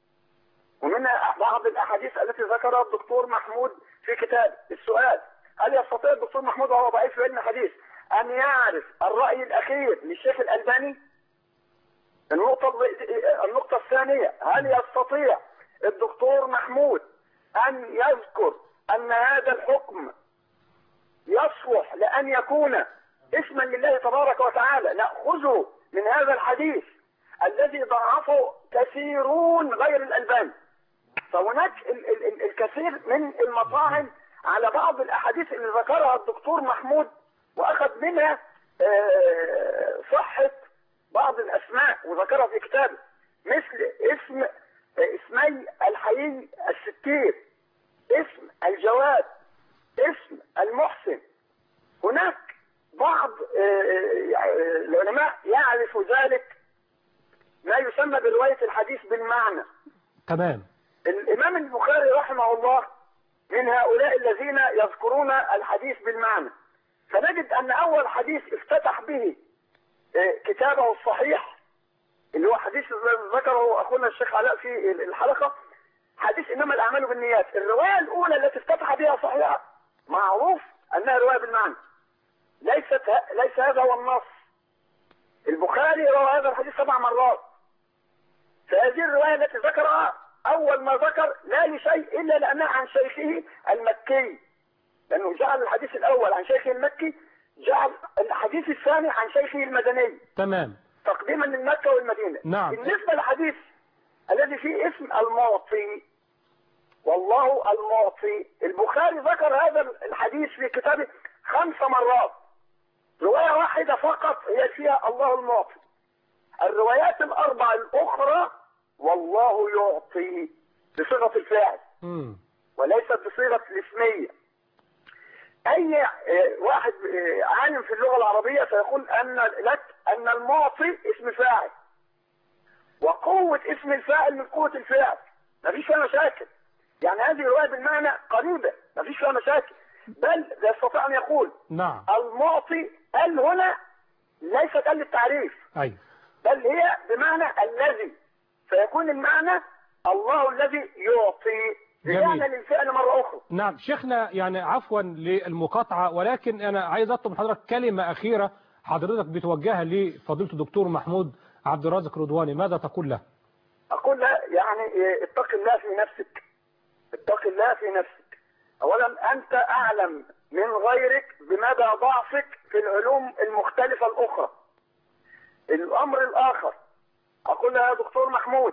ومنها بعض الاحاديث التي ذكرها الدكتور محمود في كتاب السؤال هل يستطيع الدكتور محمود وهو ضعيف في علم الحديث ان يعرف الراي الاخير للشيخ الالباني النقطة النقطة الثانية هل يستطيع الدكتور محمود أن يذكر أن هذا الحكم يصلح لأن يكون اسما لله تبارك وتعالى نأخذه من هذا الحديث الذي ضعفه كثيرون غير الألباني فهناك ال- ال- ال- الكثير من المطاعن على بعض الأحاديث اللي ذكرها الدكتور محمود وأخذ منها آه، صحة بعض الأسماء وذكرها في كتابه مثل اسم آه، اسمي الحيي الستير اسم الجواد اسم المحسن هناك بعض آه، آه، العلماء يعرف ذلك ما يسمى برواية الحديث بالمعنى تمام الإمام البخاري رحمه الله من هؤلاء الذين يذكرون الحديث بالمعنى فنجد أن أول حديث افتتح به آه، كتابه الصحيح اللي هو حديث ذكره أخونا الشيخ علاء في الحلقة حديث إنما الأعمال بالنيات الرواية الأولى التي افتتح بها صحيحة معروف أنها رواية بالمعنى ليست ليس هذا هو النص البخاري روى هذا الحديث سبع مرات فهذه الرواية التي ذكرها أول ما ذكر لا لشيء إلا لأنها عن شيخه المكي لأنه جعل الحديث الأول عن شيخه المكي جعل الحديث الثاني عن شيخه المدني تمام تقديما لمكة والمدينة نعم. بالنسبة للحديث الذي فيه اسم المعطي والله المعطي البخاري ذكر هذا الحديث في كتابه خمس مرات رواية واحدة فقط هي فيها الله المعطي الروايات الأربع الأخرى والله يعطي بصيغة الفاعل مم. وليست بصيغة الاسمية أي آه، واحد آه، عالم في اللغة العربية سيقول أن لك أن المعطي اسم فاعل وقوة اسم الفاعل من قوة الفعل مفيش فيها مشاكل يعني هذه رواية بالمعنى قريبة مفيش فيها مشاكل بل يستطيع أن يقول نعم المعطي ال هنا ليست ال للتعريف أيوة بل هي بمعنى الذي فيكون المعنى الله الذي يعطي جميل. رجعنا للفعل مرة أخرى نعم شيخنا يعني عفوا للمقاطعة ولكن أنا عايز أطلب من حضرتك كلمة أخيرة حضرتك بتوجهها لفضيلة الدكتور محمود عبد الرازق رضواني ماذا تقول له؟ أقول لا يعني إيه، اتق الله في نفسك اتق الله في نفسك أولا أنت أعلم من غيرك بمدى ضعفك في العلوم المختلفة الأخرى الأمر الآخر أقول لها يا دكتور محمود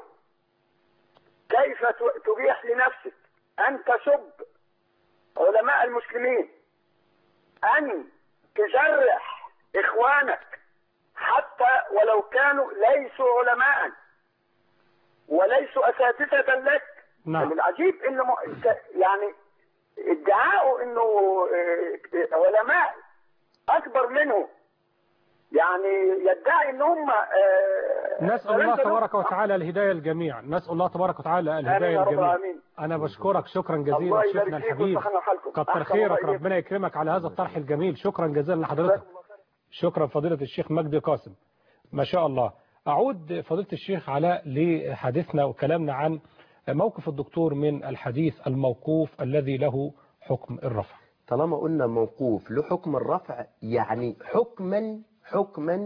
كيف ت- تبيح لنفسك أن تسب علماء المسلمين أن تجرح إخوانك حتى ولو كانوا ليسوا علماء وليسوا اساتذه لك نعم. العجيب انه م- ك- يعني ادعاؤه انه آه، علماء اكبر منه يعني يدعي ان هم آه، نسأل الله فليس تبارك لهم- وتعالى الهداية الجميع نسأل الله تبارك وتعالى آمين الهداية يا رب الجميع العالمين. أنا بشكرك شكرا جزيلا الله شيخنا يبارك فيك الحبيب ويصلح حالكم. كتر أحسن خيرك الله إليكم. ربنا يكرمك على هذا الطرح الجميل شكرا جزيلا لحضرتك شكرا فضيلة الشيخ مجدي قاسم ما شاء الله أعود فضيلة الشيخ علاء لحديثنا وكلامنا عن موقف الدكتور من الحديث الموقوف الذي له حكم الرفع طالما قلنا موقوف له حكم الرفع يعني حكما حكما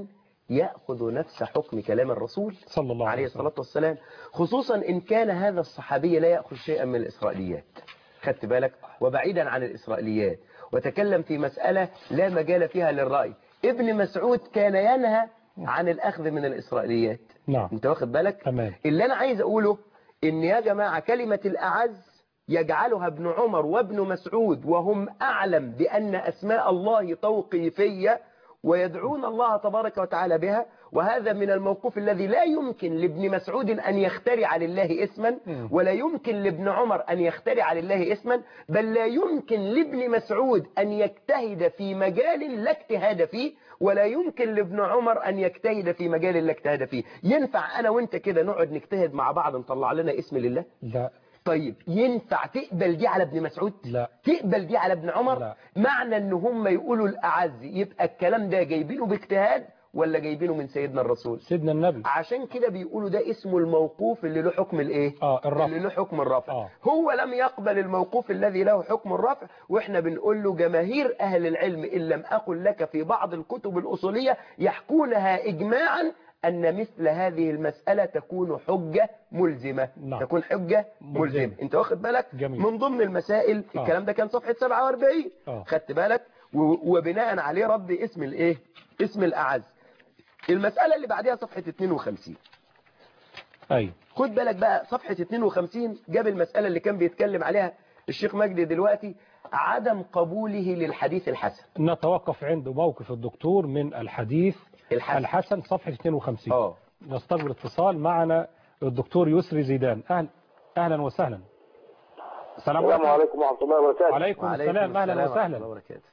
يأخذ نفس حكم كلام الرسول صلى الله عليه عليه وسلم الصلاة والسلام خصوصا إن كان هذا الصحابي لا يأخذ شيئا من الإسرائيليات خدت بالك وبعيدا عن الإسرائيليات وتكلم في مسألة لا مجال فيها للرأي ابن مسعود كان ينهى عن الأخذ من الإسرائيليات نعم انت واخد بالك تمام اللي أنا عايز أقوله إن يا جماعة كلمة الأعز يجعلها ابن عمر وابن مسعود وهم أعلم بأن أسماء الله توقيفية ويدعون الله تبارك وتعالى بها وهذا من الموقف الذي لا يمكن لابن مسعود أن يخترع لله اسما مم. ولا يمكن لابن عمر أن يخترع لله اسما بل لا يمكن لابن مسعود أن يجتهد في مجال لا اجتهاد فيه ولا يمكن لابن عمر أن يجتهد في مجال لا اجتهاد فيه ينفع أنا وانت كده نقعد نجتهد مع بعض نطلع لنا اسم لله لا طيب ينفع تقبل دي على ابن مسعود لا تقبل دي على ابن عمر لا. معنى ان هم يقولوا الاعز يبقى الكلام ده جايبينه باجتهاد ولا جايبينه من سيدنا الرسول سيدنا النبي عشان كده بيقولوا ده اسمه الموقوف اللي له حكم الايه اه اللي الرفع له حكم الرفع آه. هو لم يقبل الموقوف الذي له حكم الرفع واحنا بنقول له جماهير اهل العلم ان لم اقل لك في بعض الكتب الاصوليه يحكونها اجماعا ان مثل هذه المساله تكون حجه ملزمه نعم. تكون حجه ملزمة. ملزمه انت واخد بالك جميل. من ضمن المسائل آه. الكلام ده كان صفحه 47 آه. خدت بالك و- وبناء عليه رد اسم الايه اسم الاعز المساله اللي بعدها صفحه 52 ايوه خد بالك بقى صفحة 52 جاب المسألة اللي كان بيتكلم عليها الشيخ مجدي دلوقتي عدم قبوله للحديث الحسن نتوقف عند موقف الدكتور من الحديث الحسن الحسن صفحة 52 اه نستقبل اتصال معنا الدكتور يسري زيدان أهل أهلا وسهلا السلام السلام عليكم عليكم ورحمة الله وبركاته وعليكم وعليكم السلام أهلا ورحمة الله وسهلا وبركاته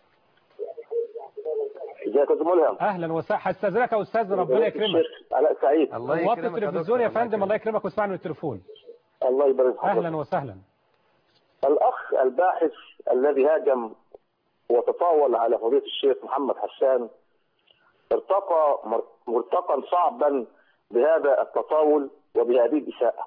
ازيك يا استاذ ملهم أهلا وسهلا هستاذنك يا أستاذ ربنا يكرمك الشيخ علاء سعيد الله وطي يكرمك يا التلفزيون يا دكتور، فندم الله يكرمك واسمعني من التليفون الله يبارك فيك أهلا وسهلا الأخ الباحث الذي هاجم وتطاول على فضيلة الشيخ محمد حسان ارتقى مر- مرتقا صعبا بهذا التطاول وبهذه الإساءة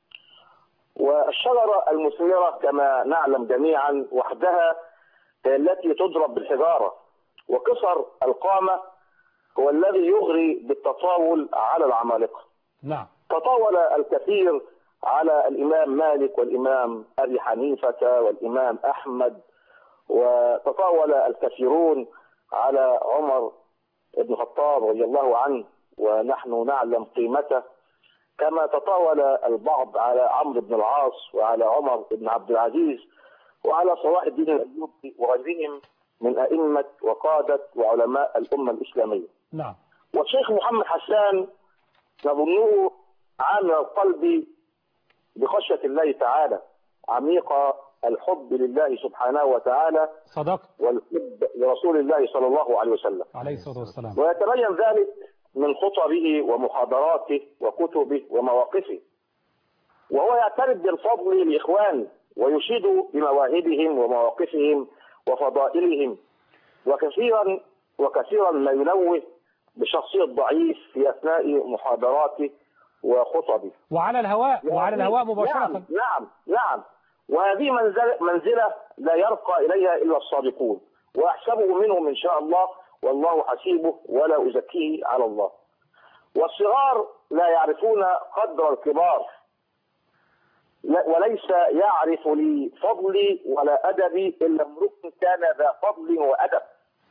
والشجرة المثمرة كما نعلم جميعا وحدها هي التي تضرب بالحجارة وقصر القامة هو الذي يغري بالتطاول على العمالقة نعم تطاول الكثير على الإمام مالك والإمام أبي حنيفة والإمام أحمد وتطاول الكثيرون على عمر بن الخطاب رضي الله عنه ونحن نعلم قيمته كما تطاول البعض على عمرو بن العاص وعلى عمر بن عبد العزيز وعلى صلاح الدين الأيوبي وغيرهم من أئمة وقادة وعلماء الأمة الإسلامية نعم والشيخ محمد حسان نظنه عامل القلب بخشية الله تعالى عميق الحب لله سبحانه وتعالى صدقت والحب لرسول الله صلى الله عليه وسلم عليه الصلاة والسلام ويتبين ذلك من خطبه ومحاضراته وكتبه ومواقفه وهو يعترف بالفضل لإخوانه ويشيد بمواهبهم ومواقفهم وفضائلهم وكثيرا وكثيرا ما ينوه بشخصية ضعيف في أثناء محاضراته وخطبه وعلى الهواء وعلى الهواء مباشرة نعم نعم نعم وهذه منزلة, منزلة لا يرقى إليها إلا الصادقون وأحسبه منهم إن شاء الله والله حسيبه ولا أزكيه على الله والصغار لا يعرفون قدر الكبار لا- وليس يعرف لي فضلي ولا أدبي إلا امرؤ كان ذا فضل وأدب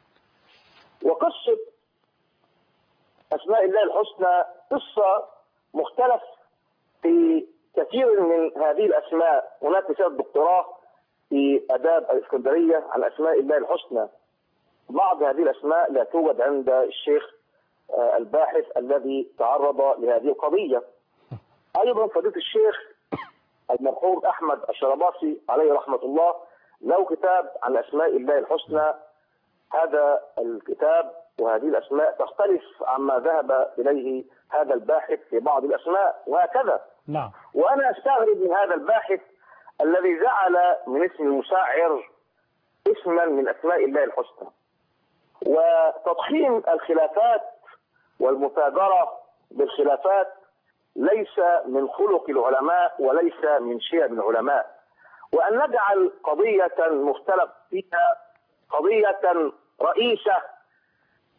وقصة أسماء الله الحسنى قصة مختلف في كثير من هذه الأسماء هناك رسالة دكتوراه في آداب الإسكندرية عن أسماء الله الحسنى بعض هذه الأسماء لا توجد عند الشيخ آه، الباحث الذي تعرض لهذه القضية أيضا فضيلة الشيخ المرحوم أحمد الشرباصي عليه رحمة الله له كتاب عن أسماء الله الحسنى هذا الكتاب وهذه الأسماء تختلف عما ذهب إليه هذا الباحث في بعض الأسماء وهكذا نعم وأنا أستغرب من هذا الباحث الذي جعل من اسم المساعر اسما من أسماء الله الحسنى وتضخيم الخلافات والمتاجرة بالخلافات ليس من خلق العلماء وليس من شيم العلماء وأن نجعل قضية مختلف فيها قضية رئيسة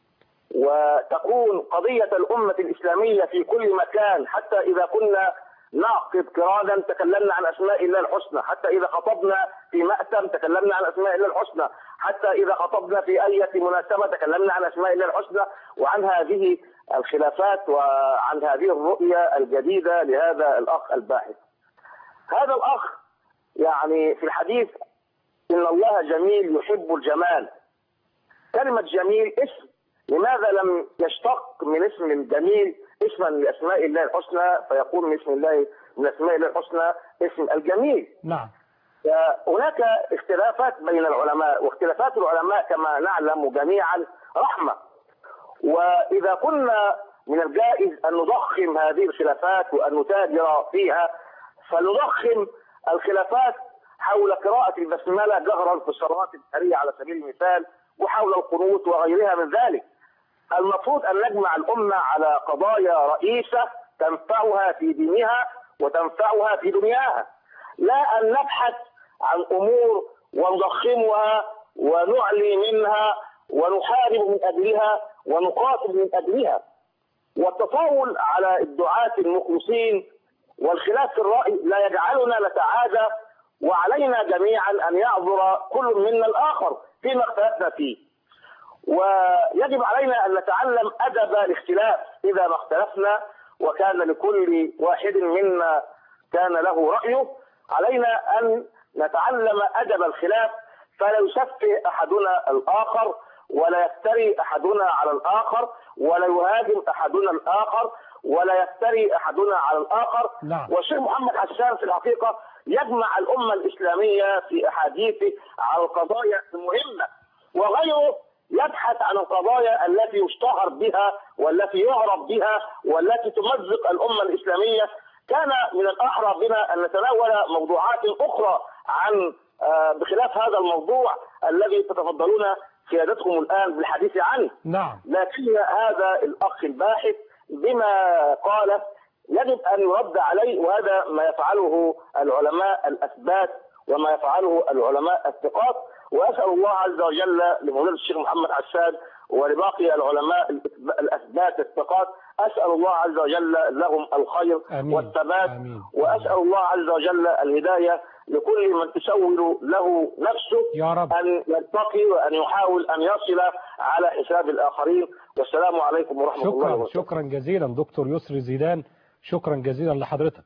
وتكون قضية الأمة الإسلامية في كل مكان حتى إذا كنا نعقد قرادا تكلمنا عن أسماء الله الحسنى حتى إذا خطبنا في مأتم تكلمنا عن أسماء الله الحسنى حتى إذا خطبنا في أي مناسبة تكلمنا عن أسماء الله الحسنى وعن هذه الخلافات وعن هذه الرؤية الجديدة لهذا الأخ الباحث هذا الأخ يعني في الحديث إن الله جميل يحب الجمال كلمة جميل اسم لماذا لم يشتق من اسم الجميل اسما لاسماء الله الحسنى فيكون من اسم الله من اسماء الله الحسنى اسم الجميل نعم هناك اختلافات بين العلماء واختلافات العلماء كما نعلم جميعا رحمه واذا كنا من الجائز ان نضخم هذه الخلافات وان نتاجر فيها فنضخم الخلافات حول قراءة البسملة جهرا في الصلوات السرية على سبيل المثال وحول القنوت وغيرها من ذلك المفروض أن نجمع الأمة على قضايا رئيسة تنفعها في دينها وتنفعها في دنياها لا أن نبحث عن أمور ونضخمها ونعلي منها ونحارب من أجلها ونقاتل من أجلها والتطاول على الدعاة المخلصين والخلاف في الرأي لا يجعلنا نتعادى وعلينا جميعا أن يعذر كل منا الآخر فيما اختلفنا فيه ويجب علينا أن نتعلم أدب الاختلاف إذا ما اختلفنا وكان لكل واحد منا كان له رأيه علينا أن نتعلم أدب الخلاف فلا يسفه أحدنا الآخر ولا يفتري أحدنا على الآخر ولا يهاجم أحدنا الآخر ولا يفتري أحدنا على الآخر نعم. والشيخ محمد حسان في الحقيقة يجمع الأمة الإسلامية في أحاديثه على القضايا المهمة وغيره يبحث عن القضايا التي يشتهر بها والتي يعرف بها والتي تمزق الأمة الإسلامية كان من الأحرى بنا أن نتناول موضوعات أخرى عن آه، بخلاف هذا الموضوع الذي تتفضلون سيادتكم الآن بالحديث عنه نعم لكن هذا الأخ الباحث بما قاله يجب أن يرد عليه وهذا ما يفعله العلماء الأثبات وما يفعله العلماء الثقات وأسأل الله عز وجل لمولانا الشيخ محمد حسان ولباقي العلماء الأثبات الثقات أسأل الله عز وجل لهم الخير آمين. والثبات آمين. وأسأل الله عز وجل الهداية لكل من تسول له نفسه يا رب. أن يتقي وأن يحاول أن يصل على حساب الآخرين والسلام عليكم ورحمة الله شكرا وبركاته شكرا جزيلا دكتور يسري زيدان شكرا جزيلا لحضرتك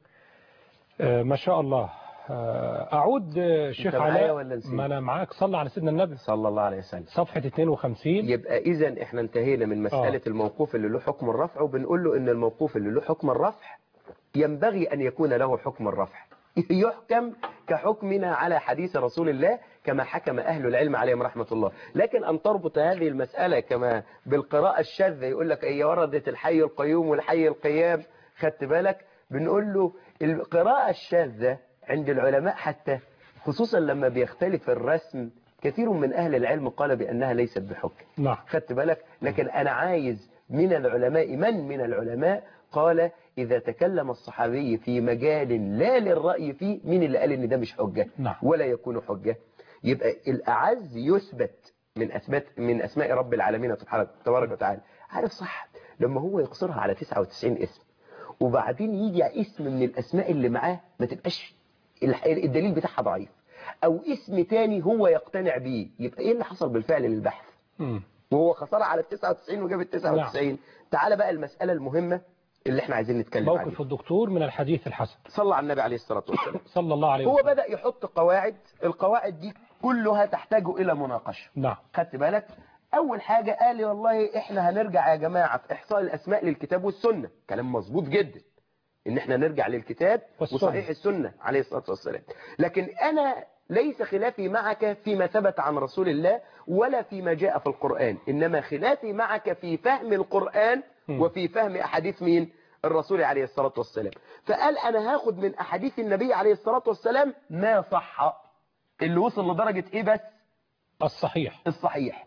آه، ما شاء الله آه، أعود آه، شيخ معايا علاء ولا نسيت؟ ما أنا معاك صلى على سيدنا النبي صلى الله عليه وسلم صفحة 52 يبقى اذا احنا انتهينا من مسألة آه. الموقوف اللي له حكم الرفع وبنقول له ان الموقوف اللي له حكم الرفع ينبغي ان يكون له حكم الرفع يحكم كحكمنا على حديث رسول الله كما حكم أهل العلم عليهم رحمة الله لكن أن تربط هذه المسألة كما بالقراءة الشاذة يقول لك هي وردت الحي القيوم والحي القيام خدت بالك بنقول له القراءة الشاذة عند العلماء حتى خصوصا لما بيختلف الرسم كثير من أهل العلم قال بأنها ليست بحكم نعم خدت بالك لكن أنا عايز من العلماء من من العلماء قال إذا تكلم الصحابي في مجال لا للرأي فيه مين اللي قال إن ده مش حجة نعم. ولا يكون حجة يبقى الأعز يثبت من أسماء من أسماء رب العالمين سبحانه تبارك وتعالى عارف صح لما هو يقصرها على 99 اسم وبعدين يجي اسم من الأسماء اللي معاه ما تبقاش الح- الدليل بتاعها ضعيف أو اسم تاني هو يقتنع بيه يبقى إيه اللي حصل بالفعل للبحث مم. وهو خسرها على ال 99 وجاب ال 99 تعال بقى المسألة المهمة اللي احنا عايزين نتكلم موقف عليها الدكتور من الحديث الحسن صلى على النبي عليه الصلاة والسلام صلى الله عليه هو وسلم بدأ يحط قواعد القواعد دي كلها تحتاج إلى مناقشة نعم خدت بالك أول حاجة قال لي والله احنا هنرجع يا جماعة في إحصاء الأسماء للكتاب والسنة كلام مظبوط جدا إن احنا نرجع للكتاب والسنة. وصحيح السنة عليه الصلاة والسلام لكن أنا ليس خلافي معك فيما ثبت عن رسول الله ولا فيما جاء في القرآن إنما خلافي معك في فهم القرآن م. وفي فهم أحاديث مين الرسول عليه الصلاة والسلام فقال أنا هاخد من أحاديث النبي عليه الصلاة والسلام ما صح اللي وصل لدرجة إيه بس الصحيح الصحيح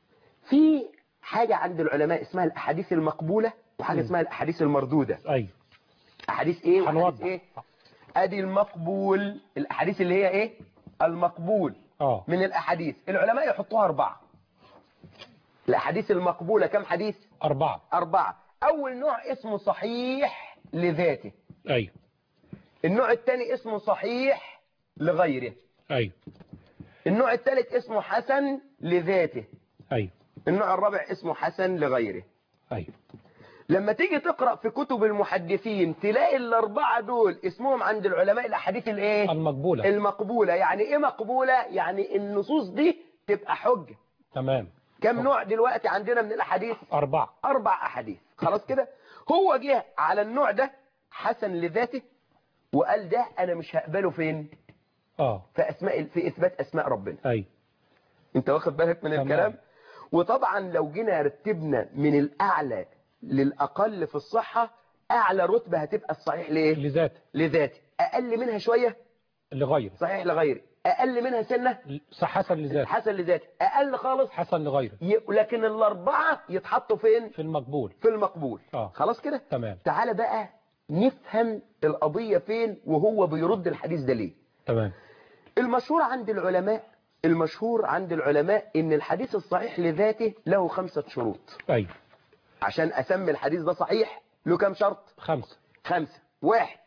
في حاجة عند العلماء اسمها الأحاديث المقبولة وحاجة م. اسمها الأحاديث المردودة أيوة أحاديث إيه وأحاديث هنوضح. إيه أدي المقبول الأحاديث اللي هي إيه المقبول اه من الأحاديث العلماء يحطوها أربعة الأحاديث المقبولة كم حديث أربعة أربعة أول نوع اسمه صحيح لذاته أيوه النوع الثاني اسمه صحيح لغيره أيوه النوع الثالث اسمه حسن لذاته أيوه النوع الرابع اسمه حسن لغيره أيوه لما تيجي تقرأ في كتب المحدثين تلاقي الأربعة دول اسمهم عند العلماء الأحاديث الإيه؟ المقبولة المقبولة يعني إيه مقبولة؟ يعني النصوص دي تبقى حجة تمام كم نوع دلوقتي عندنا من الأحاديث؟ أربعة أربع أحاديث خلاص كده هو جه على النوع ده حسن لذاته وقال ده أنا مش هقبله فين؟ اه في أسماء في إثبات أسماء ربنا أيوه أنت واخد بالك من تمام. الكلام؟ وطبعا لو جينا رتبنا من الأعلى للأقل في الصحة أعلى رتبة هتبقى الصحيح لإيه؟ لذاته لذاتي أقل منها شوية لغيره صحيح لغيري أقل منها سنة صح حسن لذاته حسن لذاتي أقل خالص حسن لغيره ي... لكن الأربعة يتحطوا فين؟ في المقبول في المقبول آه. خلاص كده؟ تمام تعالى بقى نفهم القضية فين وهو بيرد الحديث ده ليه تمام المشهور عند العلماء المشهور عند العلماء ان الحديث الصحيح لذاته له خمسة شروط أيوه عشان اسمي الحديث ده صحيح له كام شرط خمسة خمسة واحد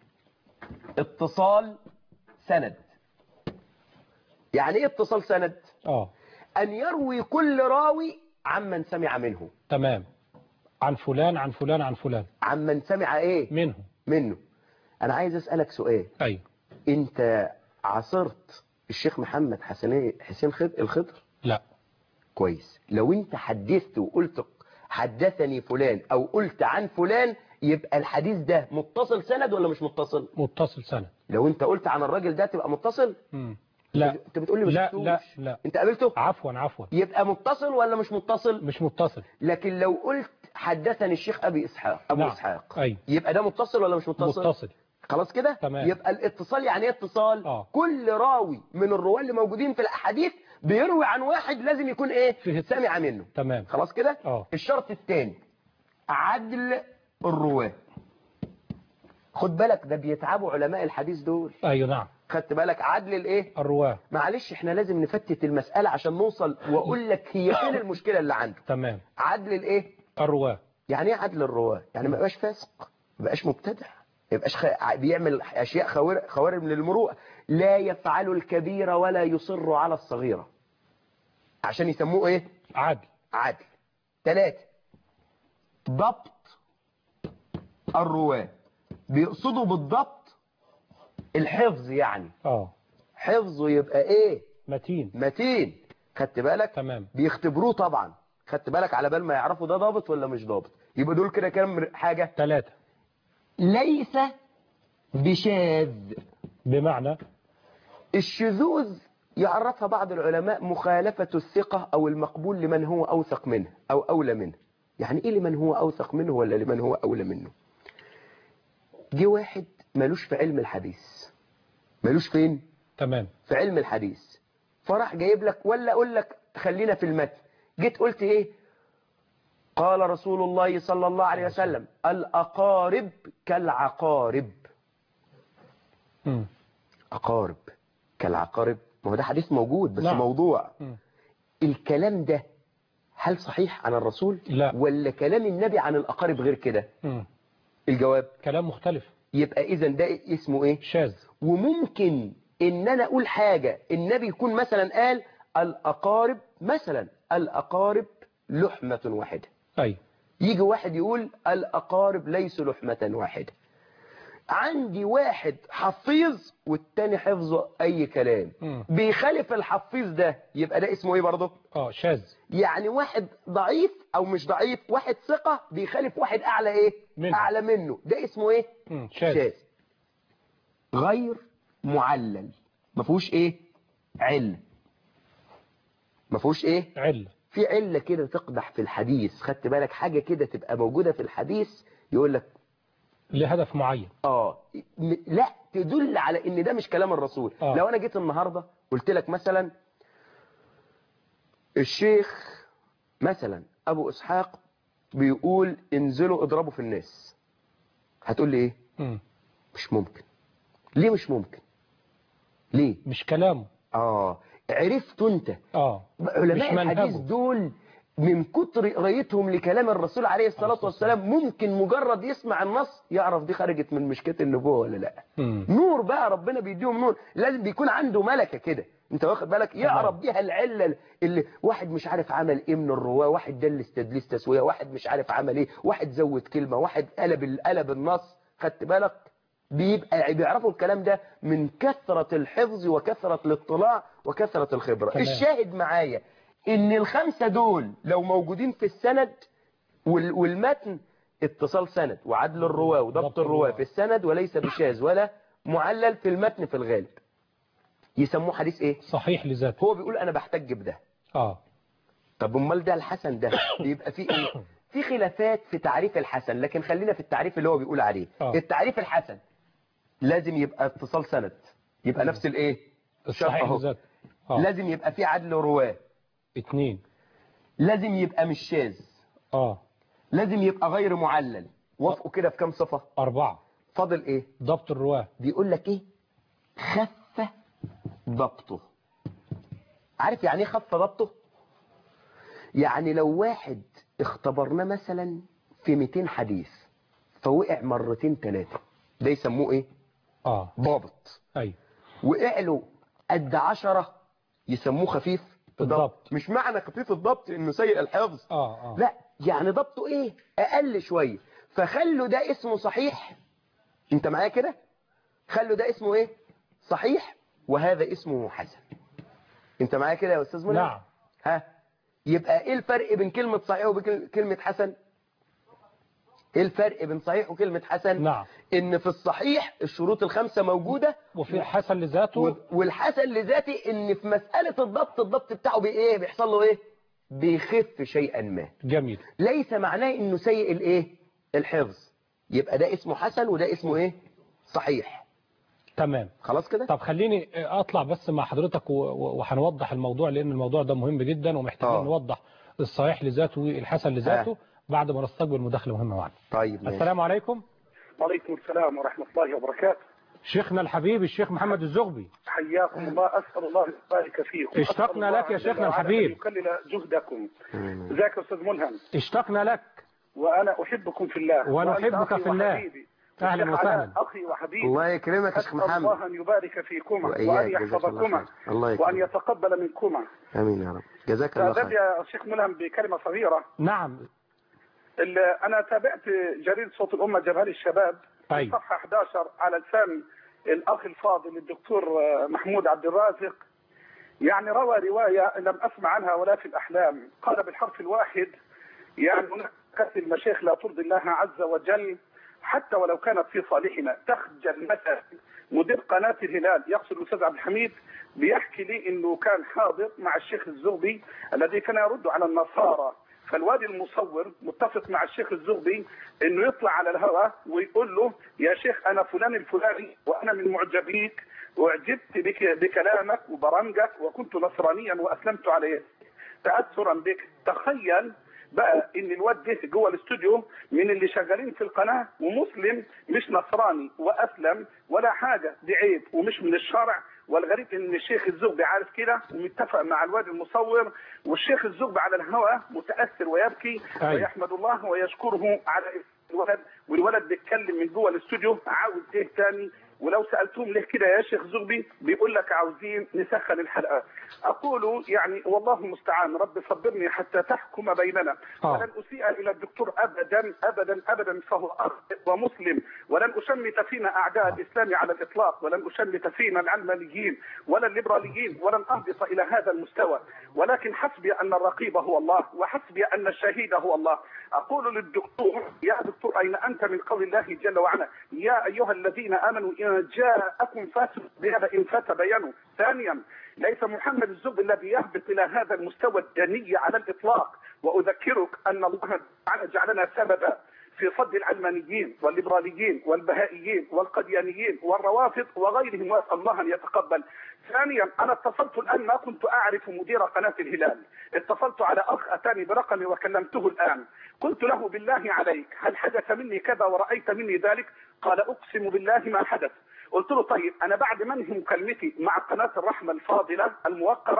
اتصال سند يعني ايه اتصال سند اه ان يروي كل راوي عمن سمع منه تمام عن فلان عن فلان عن فلان عمن سمع ايه منه منه انا عايز اسألك سؤال أيوه انت عاصرت الشيخ محمد حسني حسين خضر الخضر لا كويس لو انت حدثت وقلت حدثني فلان او قلت عن فلان يبقى الحديث ده متصل سند ولا مش متصل متصل سنة لو انت قلت عن الراجل ده تبقى متصل مم. لا انت بتقول لي ما لا شفتوش. لا لا انت قابلته عفوا عفوا يبقى متصل ولا مش متصل مش متصل لكن لو قلت حدثني الشيخ ابي اسحاق ابو نعم. اسحاق أيوه يبقى ده متصل ولا مش متصل متصل خلاص كده تمام. يبقى الاتصال يعني ايه اتصال آه. كل راوي من الرواه اللي موجودين في الاحاديث بيروي عن واحد لازم يكون ايه فيه- سمع منه تمام خلاص كده اه الشرط الثاني عدل الرواه خد بالك ده بيتعبوا علماء الحديث دول أيوه نعم خدت بالك عدل الايه الرواة معلش احنا لازم نفتت المسألة عشان نوصل واقول لك هي فين المشكلة اللي عنده تمام عدل الايه الرواة يعني ايه عدل الرواه يعني ما يبقاش فاسق ما يبقاش مبتدع ما يبقاش خ... بيعمل اشياء خوار... خوارم من المروءه لا يفعل الكبيره ولا يصر على الصغيره عشان يسموه ايه عادل عدل ثلاثة ضبط الرواه بيقصدوا بالضبط الحفظ يعني اه حفظه يبقى ايه متين متين خدت بالك تمام بيختبروه طبعا خدت بالك على بال ما يعرفوا ده ضابط ولا مش ضابط يبقى دول كده كام حاجة ثلاثة ليس بشاذ بمعنى الشذوذ يعرفها بعض العلماء مخالفة الثقة أو المقبول لمن هو أوثق منه أو أولى منه يعني إيه لمن هو أوثق منه ولا لمن هو أولى منه جه واحد ملوش في علم الحديث ملوش فين تمام في علم الحديث فراح جايب لك ولا اقول لك خلينا في المتن جيت قلت ايه قال رسول الله صلى الله عليه وسلم الأقارب كالعقارب مم. أقارب كالعقارب ما هو ده حديث موجود بس نعم. موضوع مم. الكلام ده هل صحيح عن الرسول لا. ولا كلام النبي عن الأقارب غير كده مم. الجواب كلام مختلف يبقى إذا ده اسمه إيه شاذ وممكن ان انا اقول حاجة النبي يكون مثلا قال الاقارب مثلا الاقارب لحمة واحدة أي يجي واحد يقول الاقارب ليسوا لحمة واحدة عندي واحد حفيظ والتاني حفظه اي كلام مم. بيخالف الحفيظ ده يبقى ده اسمه ايه برضه اه شاذ يعني واحد ضعيف او مش ضعيف واحد ثقة بيخالف واحد اعلى ايه منه. اعلى منه ده اسمه ايه مم. شاذ شاذ غير معلل ما فيهوش ايه علة ما فيهوش ايه علة في علة كده تقدح في الحديث خدت بالك حاجة كده تبقى موجودة في الحديث يقول لك لهدف معين اه م- لا تدل على ان ده مش كلام الرسول آه. لو انا جيت النهاردة قلت لك مثلا الشيخ مثلا ابو اسحاق بيقول انزلوا اضربوا في الناس هتقول لي ايه مم. مش ممكن ليه مش ممكن ليه مش كلامه اه عرفت انت اه علماء مش الحديث منهجه. دول من كتر قرايتهم لكلام الرسول عليه الصلاة والسلام ممكن مجرد يسمع النص يعرف دي خرجت من مشكلة النبوة ولا لا مم. نور بقى ربنا بيديهم نور لازم بيكون عنده ملكة كده انت واخد بالك يعرف بيها العلة اللي واحد مش عارف عمل ايه من الرواه واحد دلس تدليس تسوية واحد مش عارف عمل ايه واحد زود كلمة واحد قلب قلب النص خدت بالك بيبقى بيعرفوا الكلام ده من كثرة الحفظ وكثرة الاطلاع وكثرة الخبرة تمام. الشاهد معايا ان الخمسة دول لو موجودين في السند وال- والمتن اتصال سند وعدل الرواة ضبط وضبط الرواة الرواة. في السند وليس بشاذ ولا معلل في المتن في الغالب يسموه حديث ايه صحيح لذاته هو بيقول انا بحتج بده اه طب امال ده الحسن ده بيبقى فيه ايه في خلافات في تعريف الحسن لكن خلينا في التعريف اللي هو بيقول عليه آه. التعريف الحسن لازم يبقى اتصال سند يبقى نفس الايه شرط الصحيح أهو. لذاته اه لازم يبقى فيه عدل رواه اتنين لازم يبقى مش شاذ اه لازم يبقى غير معلل وافقوا كده في كام صفة أربعة فاضل ايه ضبط الرواة بيقول لك ايه خف ضبطه عارف يعني ايه خف ضبطه يعني لو واحد اختبرناه مثلا في 200 حديث فوقع مرتين ثلاثة ده يسموه ايه اه ضابط ايوه وقع له قد عشرة يسموه خفيف الضبط. مش معنى خفيف الضبط انه سيء الحفظ اه اه لا يعني ضبطه ايه اقل شوية فخلوا ده اسمه صحيح انت معايا كده خلوا ده اسمه ايه صحيح وهذا اسمه حسن انت معايا كده يا استاذ منى نعم ها يبقى ايه الفرق بين كلمة صحيح وكلمة حسن ايه الفرق بين صحيح وكلمة حسن نعم ان في الصحيح الشروط الخمسة موجودة وفي حسن لذاته و- والحسن لذاتي ان في مسألة الضبط الضبط بتاعه بايه بيحصل له ايه بيخف شيئا ما جميل ليس معناه انه سيء الايه الحفظ يبقى ده اسمه حسن وده اسمه ايه صحيح تمام خلاص كده طب خليني اطلع بس مع حضرتك و- و- وهنوضح الموضوع لان الموضوع ده مهم جدا ومحتاجين آه. نوضح الصحيح لذاته والحسن لذاته بعد ما نستقبل مداخله مهمه معنا طيب ماشي. السلام عليكم وعليكم السلام ورحمة الله وبركاته شيخنا الحبيب الشيخ محمد الزغبي حياكم الله أسأل الله أن يبارك فيكم اشتقنا أسأل لك يا الله شيخنا جل وعلا الحبيب. أن يكلل جهدكم مم. ازيك يا أستاذ ملهم اشتقنا لك وأنا أحبكم في الله ونحبك وأنت أخي في الله. وحبيبي. أهلا الشيخ وسهلا. علاء أخي وحبيبي الله يكرمك يا شيخ أسأل محمد الله أن يبارك فيكما وإياك، وأن جزاك الله يحفظكما خير. الله وأن يكرمك. يتقبل منكما امين يا رب جزاك الله فأذهب خير يا شيخ ملهم بكلمة صغيرة نعم ال- أنا تابعت جريدة صوت الأمة جبهة الشباب أي. صفحة 11 على لسان الأخ الفاضل الدكتور آه، محمود عبد الرازق يعني روى رواية لم أسمع عنها ولا في الأحلام قال بالحرف الواحد يعني هناك كثير المشايخ لا ترضي الله عز وجل حتى ولو كانت في صالحنا تخجل مثلا مدير قناة الهلال يقصد الأستاذ عبد الحميد بيحكي لي أنه كان حاضر مع الشيخ الزغبي الذي كان يرد على النصارى فالوادي المصور متفق مع الشيخ الزغبي انه يطلع على الهواء ويقول له يا شيخ انا فلان الفلاني وانا من معجبيك واعجبت بك بكلامك وبرامجك وكنت نصرانيا واسلمت عليه تاثرا بك تخيل بقى ان الواد ده جوه الاستوديو من اللي شغالين في القناه ومسلم مش نصراني واسلم ولا حاجه دي عيب ومش من الشرع والغريب ان الشيخ الزغبي عارف كده ومتفق مع الواد المصور والشيخ الزغبي على الهواء متاثر ويبكي أيوة. ويحمد الله ويشكره على الولد والولد بيتكلم من جوه الاستوديو عاوز ايه تاني ولو سالتهم ليه كده يا شيخ زغبي بيقول لك عاوزين نسخن الحلقه اقول يعني والله المستعان رب صبرني حتى تحكم بيننا آه. ولن اسيء الى الدكتور ابدا ابدا ابدا فهو اخ ومسلم ولن اشمت فينا اعداء الاسلام على الاطلاق ولن اشمت فينا العلمانيين ولا الليبراليين ولن اهبط الى هذا المستوى ولكن حسبي ان الرقيب هو الله وحسبي ان الشهيد هو الله اقول للدكتور يا دكتور اين انت من قول الله جل وعلا يا ايها الذين امنوا ان جاءكم فاسق بهذا فتبينوا ثانيا ليس محمد الزب الذي يهبط الى هذا المستوى الدني على الاطلاق واذكرك ان الله تعالى جعلنا سببا في صد العلمانيين والليبراليين والبهائيين والقديانيين والروافض وغيرهم واسال الله ان يتقبل. ثانيا انا اتصلت الان ما كنت اعرف مدير قناه الهلال، اتصلت على اخ اتاني برقمي وكلمته الان، قلت له بالله عليك هل حدث مني كذا ورايت مني ذلك؟ قال اقسم بالله ما حدث. قلت له طيب انا بعد ما انهي مكالمتي مع قناه الرحمه الفاضله الموقره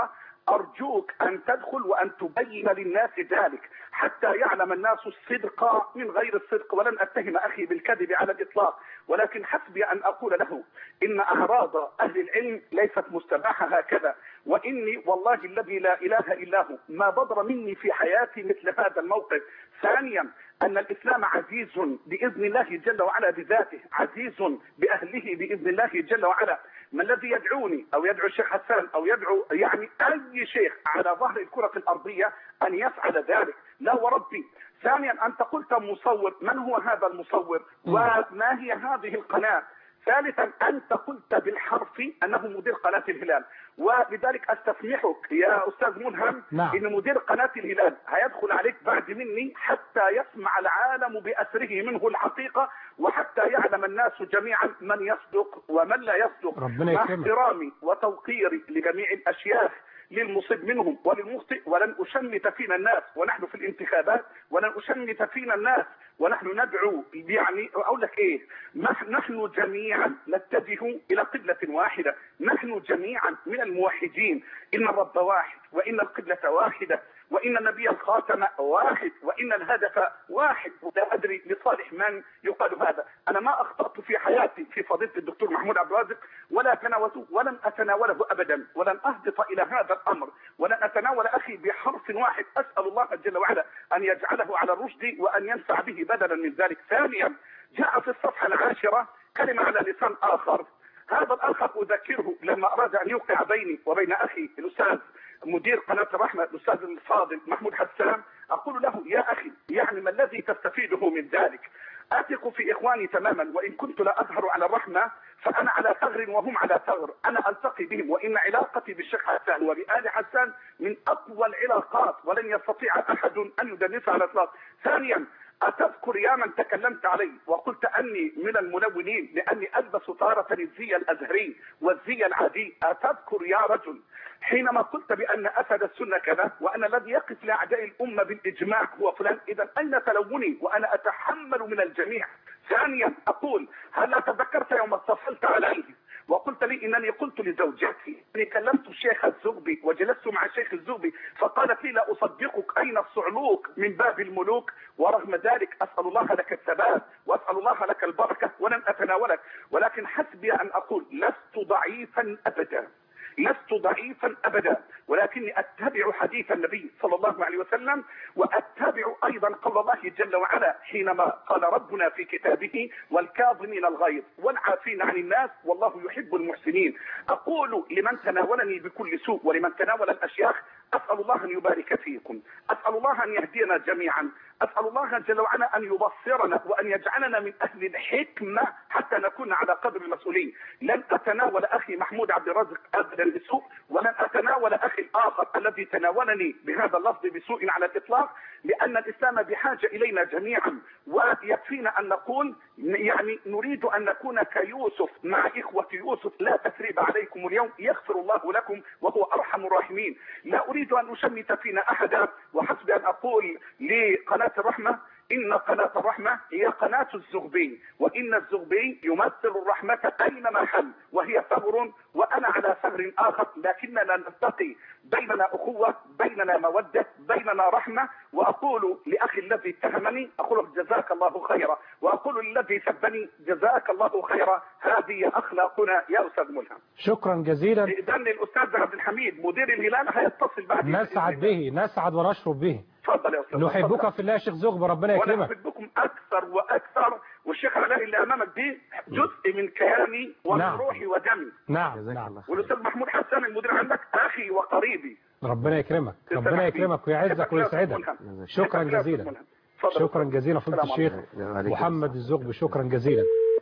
أرجوك أن تدخل وأن تبين للناس ذلك حتى يعلم الناس الصدق من غير الصدق ولن أتهم أخي بالكذب على الإطلاق ولكن حسبي أن أقول له إن أعراض أهل العلم ليست مستباحة هكذا وإني والله الذي لا إله إلا هو ما بدر مني في حياتي مثل هذا الموقف ثانيا أن الإسلام عزيز بإذن الله جل وعلا بذاته عزيز بأهله بإذن الله جل وعلا ما الذي يدعوني أو يدعو الشيخ حسان أو يدعو يعني أي شيخ على ظهر الكرة الأرضية أن يفعل ذلك لا وربي ثانيا أنت قلت مصور من هو هذا المصور وما هي هذه القناة ثالثا انت قلت بالحرف انه مدير قناه الهلال ولذلك استسمحك يا استاذ ملهم نعم. ان مدير قناه الهلال هيدخل عليك بعد مني حتى يسمع العالم باسره منه الحقيقه وحتى يعلم الناس جميعا من يصدق ومن لا يصدق ربنا مع يكرمك. احترامي وتوقيري لجميع الاشياخ للمصيب منهم وللمخطئ ولن اشمت فينا الناس ونحن في الانتخابات ولن اشمت فينا الناس ونحن ندعو يعني اقول لك ايه نح- نحن جميعا نتجه الى قبله واحده نحن جميعا من الموحدين ان الرب واحد وان القبله واحده وان النبي الخاتم واحد وان الهدف واحد ولا ادري لصالح من يقال هذا انا ما اخطات في حياتي في فضيله الدكتور محمود عبد الرازق ولا تناولته ولن اتناوله ابدا ولن اهبط الى هذا الامر ولن اتناول اخي بحرف واحد اسال الله جل وعلا ان يجعله على الرشد وان ينفع به بدلا من ذلك ثانيا جاء في الصفحه العاشره كلمه على لسان اخر هذا الاخر اذكره لما اراد ان يوقع بيني وبين اخي الاستاذ مدير قناه الرحمه الاستاذ الفاضل محمود حسان اقول له يا اخي يعني ما الذي تستفيده من ذلك؟ اثق في اخواني تماما وان كنت لا اظهر على الرحمه فانا على ثغر وهم على ثغر انا التقي بهم وان علاقتي بالشيخ حسان وبال حسان من اقوى العلاقات ولن يستطيع احد ان يدنسها على الاطلاق ثانيا أتذكر يا من تكلمت علي وقلت أني من الملونين لأني ألبس تارة الزي الأزهري والزي العادي أتذكر يا رجل حينما قلت بأن أسد السنة كذا وأن الذي يقف لأعداء الأمة بالإجماع هو فلان إذا أين تلوني وأنا أتحمل من الجميع ثانيا أقول هل تذكرت يوم اتصلت علي وقلت لي انني قلت لزوجتي اني كلمت الشيخ الزغبي وجلست مع الشيخ الزغبي فقالت لي لا اصدقك اين الصعلوك من باب الملوك ورغم ذلك اسال الله لك الثبات واسال الله لك البركه ولن اتناولك ولكن حسبي ان اقول لست ضعيفا ابدا لست ضعيفا ابدا ولكني اتبع حديث النبي صلى الله عليه وسلم واتبع ايضا قول الله جل وعلا حينما قال ربنا في كتابه والكاظمين الغيظ والعافين عن الناس والله يحب المحسنين اقول لمن تناولني بكل سوء ولمن تناول الاشياخ اسال الله ان يبارك فيكم اسال الله ان يهدينا جميعا اسال الله جل وعلا ان يبصرنا وان يجعلنا من اهل الحكمه حتى نكون على قدر المسؤولين لن اتناول اخي محمود عبد الرازق ابدا بسوء ولن اتناول اخي الاخر الذي تناولني بهذا اللفظ بسوء على الاطلاق لان الاسلام بحاجه الينا جميعا ويكفينا ان نقول يعني نريد ان نكون كيوسف مع اخوه يوسف لا تثريب عليكم اليوم يغفر الله لكم وهو ارحم الراحمين لا اريد ان اشمت فينا احدا وحسب ان اقول لقناه الرحمه إن قناة الرحمة هي قناة الزغبي وإن الزغبي يمثل الرحمة أينما حل وهي ثغر وأنا على ثغر آخر لكننا نلتقي بيننا أخوة بيننا مودة بيننا رحمة وأقول لأخي الذي اتهمني أقول جزاك الله خيرا وأقول للذي سبني جزاك الله خيرا هذه أخلاقنا يا أستاذ ملهم شكرا جزيلا إذن الأستاذ عبد الحميد مدير الهلال هيتصل بعد نسعد به نسعد ونشرب به تفضل يا أستاذ نحبك تفضل. في الله يا شيخ زغب ربنا وانا يكرمك احبكم اكثر واكثر والشيخ علاء اللي امامك دي جزء من كياني ومن نعم. روحي ودمي نعم جزاك نعم الله خير. والاستاذ محمود حسان المدير عندك اخي وقريبي ربنا يكرمك ربنا تسامح يكرمك بيه. ويعزك تسامح يا أستاذ ويسعدك ملهم. شكرا تسامح يا أستاذ جزيلا ملهم. اتفضل. شكرا جزيلا فضيلة السلام الشيخ عليكم. محمد الزغبي شكرا جزيلا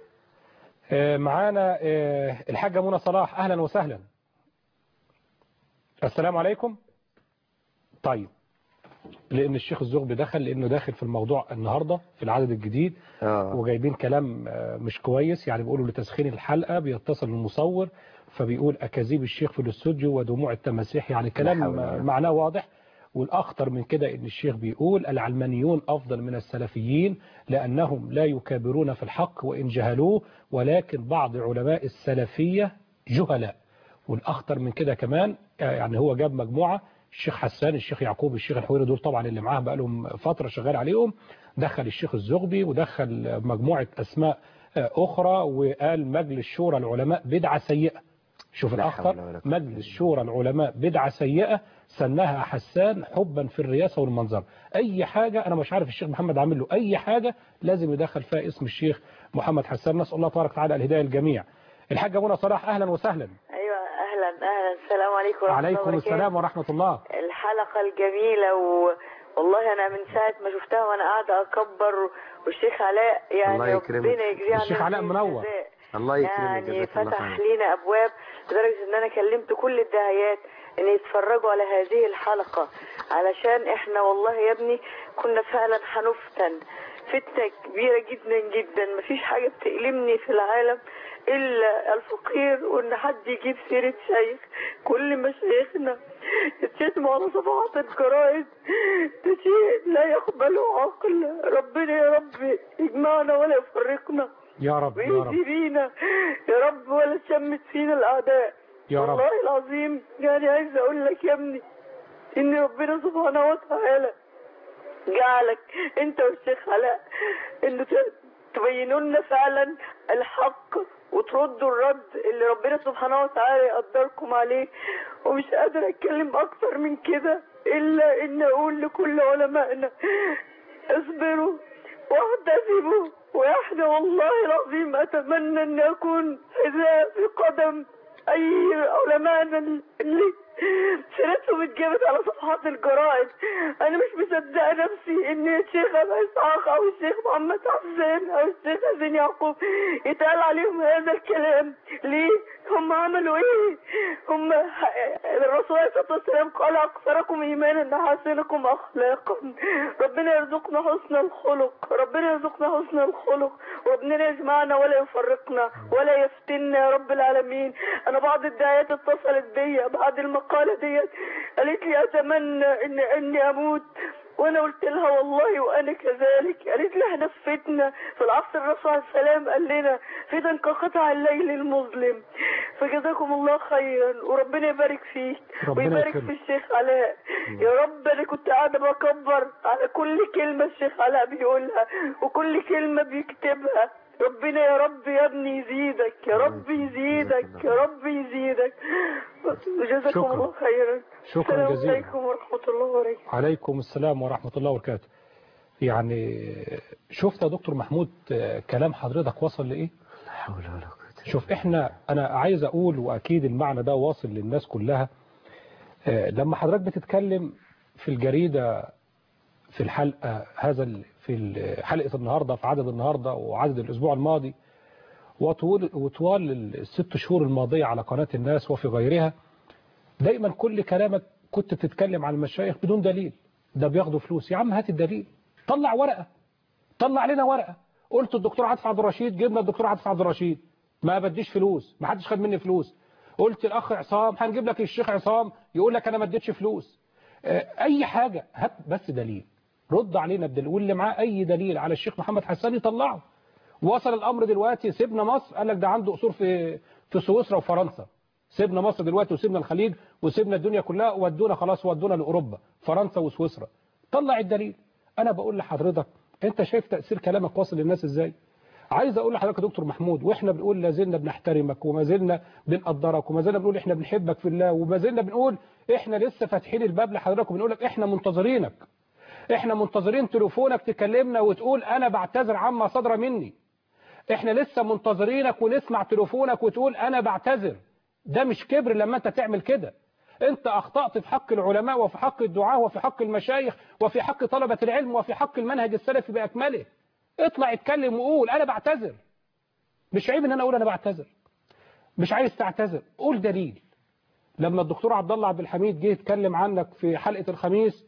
آه، معانا آه، الحاجة منى صلاح أهلا وسهلا السلام عليكم طيب لأن الشيخ الزغبي دخل لأنه داخل في الموضوع النهاردة في العدد الجديد آه. وجايبين كلام آه، مش كويس يعني بيقولوا لتسخين الحلقة بيتصل المصور فبيقول أكاذيب الشيخ في الاستوديو ودموع التماسيح يعني كلام حول ولا آه، قوة. معناه واضح والأخطر من كده إن الشيخ بيقول العلمانيون أفضل من السلفيين لأنهم لا يكابرون في الحق وإن جهلوه ولكن بعض علماء السلفية جهلاء والاخطر من كده كمان آه، يعني هو جاب مجموعه الشيخ حسان الشيخ يعقوب الشيخ الحويري دول طبعا اللي معاه بقى لهم فتره شغال عليهم دخل الشيخ الزغبي ودخل مجموعه اسماء آه، اخرى وقال مجلس شورى العلماء بدعه سيئه شوف لا حول ولا الاخطر قوة مجلس شورى العلماء بدعه سيئه سنها حسان حبا في الرئاسه والمنظر اي حاجه انا مش عارف الشيخ محمد عامل له اي حاجه لازم يدخل فيها اسم الشيخ محمد حسان نسال الله تبارك وتعالى الهدايه للجميع الحاجه منى صلاح اهلا وسهلا ايوه اهلا اهلا السلام عليكم ورحمه الله عليكم وبركاته السلام ورحمه الله الحلقه الجميله و... والله انا من ساعه ما شفتها وانا قاعده اكبر والشيخ علاء يعني الله يكرمك. ربنا يجزيه عنا الشيخ علاء خير منور. الجزاء. الله يكرمك يعني جزاك الله فتح خير لينا ابواب لدرجه ان انا كلمت كل الداعيات ان يتفرجوا على هذه الحلقه علشان احنا والله يا ابني كنا فعلا هنفتن فتنه كبيره جدا جدا مفيش حاجه بتألمني في العالم الا الفقير وان حد يجيب سيره شيخ كل مشايخنا يتشتموا على صفحات الجرائد ده شيء لا يقبله عقل ربنا يا رب يجمعنا ولا يفرقنا يا رب يا رب ويهدي بينا يا رب ولا تشمت فينا الاعداء يا رب والله العظيم يعني عايز اقول لك يا ابني ان ربنا سبحانه وتعالى جعلك انت والشيخ علاء انه ت- تبينوا لنا فعلا الحق وتردوا الرد اللي ربنا سبحانه وتعالى يقدركم عليه ومش قادر اتكلم اكتر من كده الا ان اقول لكل علمائنا اصبروا واحتسبوا واحنا والله العظيم اتمنى ان اكون حذاء في قدم اي علمائنا اللي سيرتهم اتجابت على صفحات الجرائد انا مش مصدقه نفسي ان الشيخ ابو اسحاق او الشيخ محمد حسان او الشيخ حسين يعقوب يتقال عليهم هذا الكلام ليه هم عملوا ايه هم الرسول عليه الصلاه والسلام قال اكثركم ايمانا احسنكم اخلاقا ربنا يرزقنا حسن الخلق ربنا يرزقنا حسن الخلق وربنا يجمعنا ولا يفرقنا ولا يفتنا يا رب العالمين انا بعض الدعايات اتصلت بيا بعد المقاله ديت قالت لي اتمنى ان اني اموت وانا قلت لها والله وانا كذلك قالت لي احنا في فتنه في العصر الرسول عليه السلام قال لنا فتن كقطع الليل المظلم فجزاكم الله خيرا وربنا يبارك فيك ربنا ويبارك يكرمك. في الشيخ علاء يا رب انا كنت قاعده بكبر على كل كلمه الشيخ علاء بيقولها وكل كلمه بيكتبها ربنا يا رب يا ابني يزيدك يا رب يزيدك يا رب يزيدك وجزاكم شكرا. الله خيرا شكرا السلام جزيلا. عليكم ورحمه الله وبركاته عليكم السلام ورحمة الله وبركاته يعني شفت يا دكتور محمود آه، كلام حضرتك وصل لإيه لا حول ولا قوة شوف احنا انا عايز اقول واكيد المعنى ده واصل للناس كلها آه، لما حضرتك بتتكلم في الجريدة في الحلقة هذا ال- في ال- حلقة النهاردة في عدد النهاردة وعدد الاسبوع الماضي وطول وطوال الست شهور الماضية على قناة الناس وفي غيرها دايما كل كلامك كنت بتتكلم عن المشايخ بدون دليل ده بياخدوا فلوس يا عم هات الدليل طلع ورقة طلع لنا ورقة قلت الدكتور عاطف عبد الرشيد جبنا الدكتور عاطف عبد الرشيد ما بديش فلوس ما حدش خد مني فلوس قلت الاخ عصام هنجيب لك الشيخ عصام يقول لك انا ما اديتش فلوس آه، اي حاجة هات بس دليل رد علينا بدليل واللي معاه اي دليل على الشيخ محمد حسان يطلعه وصل الامر دلوقتي سيبنا مصر قال لك ده عنده قصور في في سويسرا وفرنسا سيبنا مصر دلوقتي وسيبنا الخليج وسيبنا الدنيا كلها ودونا خلاص ودونا لاوروبا فرنسا وسويسرا طلع الدليل انا بقول لحضرتك انت شايف تاثير كلامك واصل للناس ازاي عايز اقول لحضرتك يا دكتور محمود واحنا بنقول لا زلنا بنحترمك وما زلنا بنقدرك وما زلنا بنقول احنا بنحبك في الله وما زلنا بنقول احنا لسه فاتحين الباب لحضرتك وبنقول لك احنا منتظرينك احنا منتظرين تليفونك تكلمنا وتقول انا بعتذر عما صدر مني احنا لسه منتظرينك ونسمع تليفونك وتقول انا بعتذر ده مش كبر لما انت تعمل كده انت اخطأت في حق العلماء وفي حق الدعاة وفي حق المشايخ وفي حق طلبة العلم وفي حق المنهج السلفي بأكمله اطلع اتكلم وقول انا بعتذر مش عيب ان انا اقول انا بعتذر مش عايز تعتذر قول دليل لما الدكتور عبد الله عبد الحميد جه يتكلم عنك في حلقة الخميس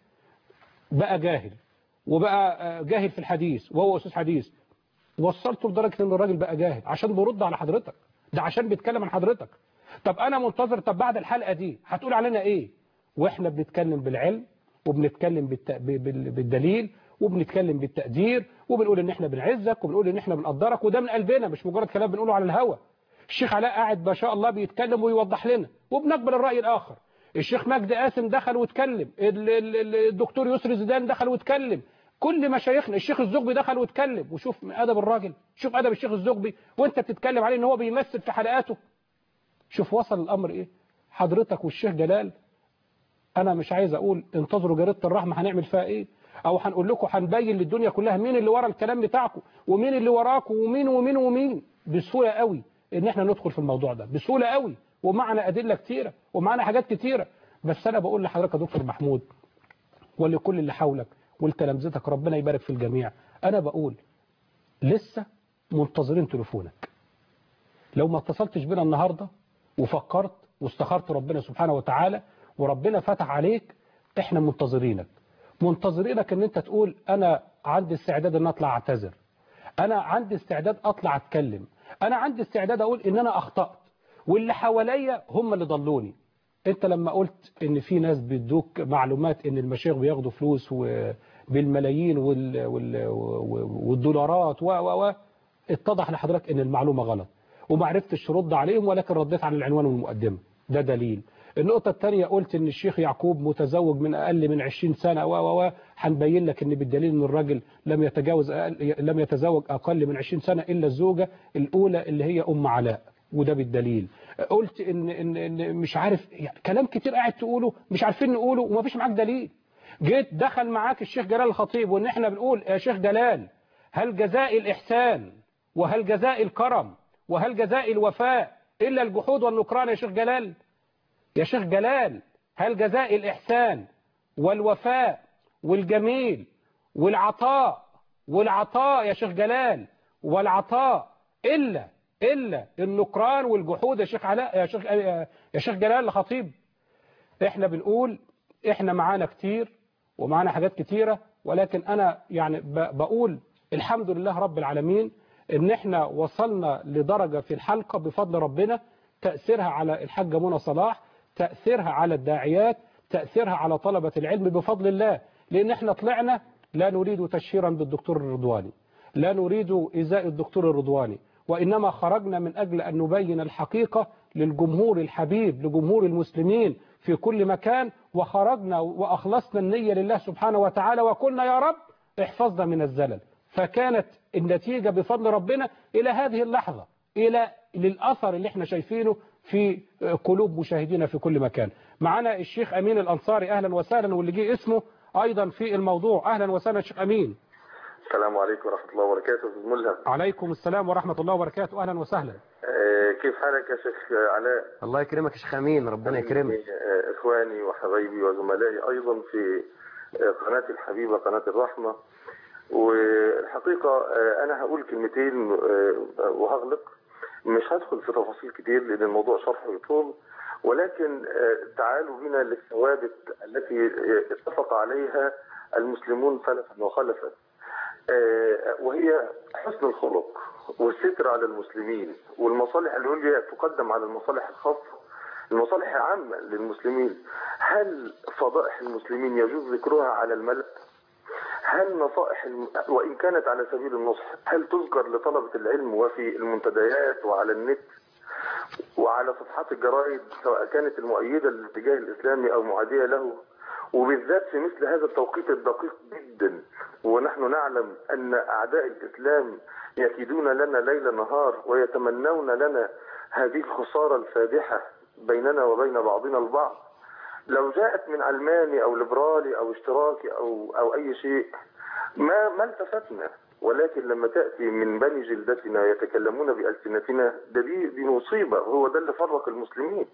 بقى جاهل وبقى آه، جاهل في الحديث وهو استاذ حديث وصلته لدرجة ان الراجل بقى جاهل عشان بيرد على حضرتك ده عشان بيتكلم عن حضرتك طب انا منتظر طب بعد الحلقة دي هتقول علينا ايه واحنا بنتكلم بالعلم وبنتكلم بالت... ب- بال- بالدليل وبنتكلم بالتقدير وبنقول ان احنا بنعزك وبنقول ان احنا بنقدرك وده من قلبنا مش مجرد كلام بنقوله على الهوا الشيخ علاء قاعد ما شاء الله بيتكلم ويوضح لنا وبنقبل الرأي الآخر الشيخ مجدي قاسم دخل واتكلم ال- ال- ال- الدكتور يسري زيدان دخل واتكلم كل مشايخنا الشيخ الزغبي دخل واتكلم وشوف ادب الراجل شوف ادب الشيخ الزغبي وانت بتتكلم عليه ان هو بيمثل في حلقاته شوف وصل الامر ايه حضرتك والشيخ جلال انا مش عايز اقول انتظروا جريده الرحمه هنعمل فيها ايه او هنقول لكم هنبين للدنيا كلها مين اللي ورا الكلام بتاعكم ومين اللي وراكم ومين ومين ومين بسهوله قوي ان احنا ندخل في الموضوع ده بسهوله قوي ومعنا ادله كتيره ومعنا حاجات كتيره بس انا بقول لحضرتك يا دكتور محمود ولكل اللي حولك ولتلامذتك ربنا يبارك في الجميع انا بقول لسه منتظرين تليفونك لو ما اتصلتش بينا النهارده وفكرت واستخرت ربنا سبحانه وتعالى وربنا فتح عليك احنا منتظرينك منتظرينك ان انت تقول انا عندي استعداد ان اطلع اعتذر انا عندي استعداد اطلع اتكلم انا عندي استعداد اقول ان انا اخطأت واللي حواليا هم اللي ضلوني انت لما قلت ان في ناس بيدوك معلومات ان المشايخ بياخدوا فلوس و- بالملايين وال- وال- والدولارات و و و اتضح لحضرتك ان المعلومة غلط وما عرفتش ترد عليهم ولكن رديت عن العنوان والمقدمة ده دليل النقطة الثانية قلت ان الشيخ يعقوب متزوج من اقل من 20 سنة و و و هنبين لك ان بالدليل ان الراجل لم يتجاوز أقل لم يتزوج اقل من 20 سنة الا الزوجة الاولى اللي هي ام علاء وده بالدليل قلت ان ان, إن مش عارف يعني كلام كتير قاعد تقوله مش عارفين نقوله ومفيش معاك دليل جيت دخل معاك الشيخ جلال الخطيب وان احنا بنقول يا شيخ جلال هل جزاء الاحسان وهل جزاء الكرم وهل جزاء الوفاء الا الجحود والنكران يا شيخ جلال يا شيخ جلال هل جزاء الإحسان والوفاء والجميل والعطاء والعطاء يا شيخ جلال والعطاء إلا إلا النكران والجحود يا شيخ علاء يا شيخ يا شيخ جلال الخطيب احنا بنقول احنا معانا كتير ومعانا حاجات كتيرة ولكن انا يعني ب- بقول الحمد لله رب العالمين ان احنا وصلنا لدرجة في الحلقة بفضل ربنا تأثيرها على الحاجة منى صلاح تأثيرها على الداعيات تأثيرها على طلبة العلم بفضل الله لأن احنا طلعنا لا نريد تشهيرا بالدكتور الرضواني لا نريد إزاء الدكتور الرضواني وإنما خرجنا من أجل أن نبين الحقيقة للجمهور الحبيب لجمهور المسلمين في كل مكان وخرجنا وأخلصنا النية لله سبحانه وتعالى وقلنا يا رب احفظنا من الزلل فكانت النتيجة بفضل ربنا إلى هذه اللحظة إلى للأثر اللي احنا شايفينه في قلوب مشاهدينا في كل مكان معنا الشيخ أمين الأنصاري أهلا وسهلا واللي جه اسمه أيضا في الموضوع أهلا وسهلا الشيخ أمين السلام عليكم ورحمة الله وبركاته أستاذ ملهم عليكم السلام ورحمة الله وبركاته أهلا وسهلا آه، كيف حالك يا شيخ علاء الله يكرمك يا شيخ امين ربنا يكرمك آه، إخواني وحبايبي وزملائي أيضا في آه، قناتي الحبيبة قناة الرحمة والحقيقة آه، أنا هقول كلمتين آه، وهغلق مش هدخل في تفاصيل كتير لأن الموضوع شرحه يطول ولكن آه، تعالوا بنا للثوابت التي آه، اتفق عليها المسلمون سلفا وخلفا آه، وهي حسن الخلق والستر على المسلمين والمصالح العليا تقدم على المصالح الخاصة المصالح العامة للمسلمين هل فضائح المسلمين يجوز ذكرها على الملأ هل نصائح الم... وإن كانت على سبيل النصح هل تذكر لطلبة العلم وفي المنتديات وعلى النت وعلى صفحات الجرائد سواء كانت المؤيدة للاتجاه الإسلامي أو معادية له وبالذات في مثل هذا التوقيت الدقيق جدا ونحن نعلم أن أعداء الإسلام يكيدون لنا ليل نهار ويتمنون لنا هذه الخسارة الفادحة بيننا وبين بعضنا البعض لو جاءت من علماني أو ليبرالي أو اشتراكي أو, أو أي شيء ما ما التفتنا ولكن لما تأتي من بني جلدتنا يتكلمون بألسنتنا ده دي, دي مصيبة هو ده اللي فرق المسلمين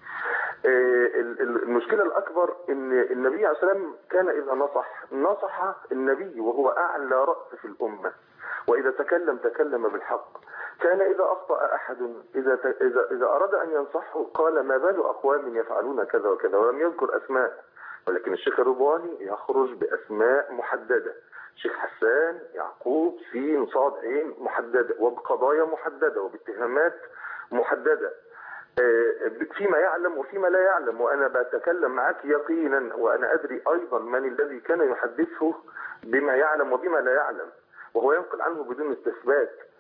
آه، ال- ال- المشكلة الأكبر إن النبي عليه الصلاة والسلام كان إذا نصح نصح النبي وهو أعلى رأس في الأمة وإذا تكلم تكلم بالحق كان إذا أخطأ أحد إذا ت- إذا إذا أراد أن ينصحه قال ما بال أقوام يفعلون كذا وكذا ولم يذكر أسماء ولكن الشيخ الرضواني يخرج بأسماء محددة شيخ حسان يعقوب سين صاد عين محددة وبقضايا محددة وباتهامات محددة آه، فيما يعلم وفيما لا يعلم وأنا بتكلم معك يقينا وأنا أدري أيضا من الذي كان يحدثه بما يعلم وبما لا يعلم وهو ينقل عنه بدون استثبات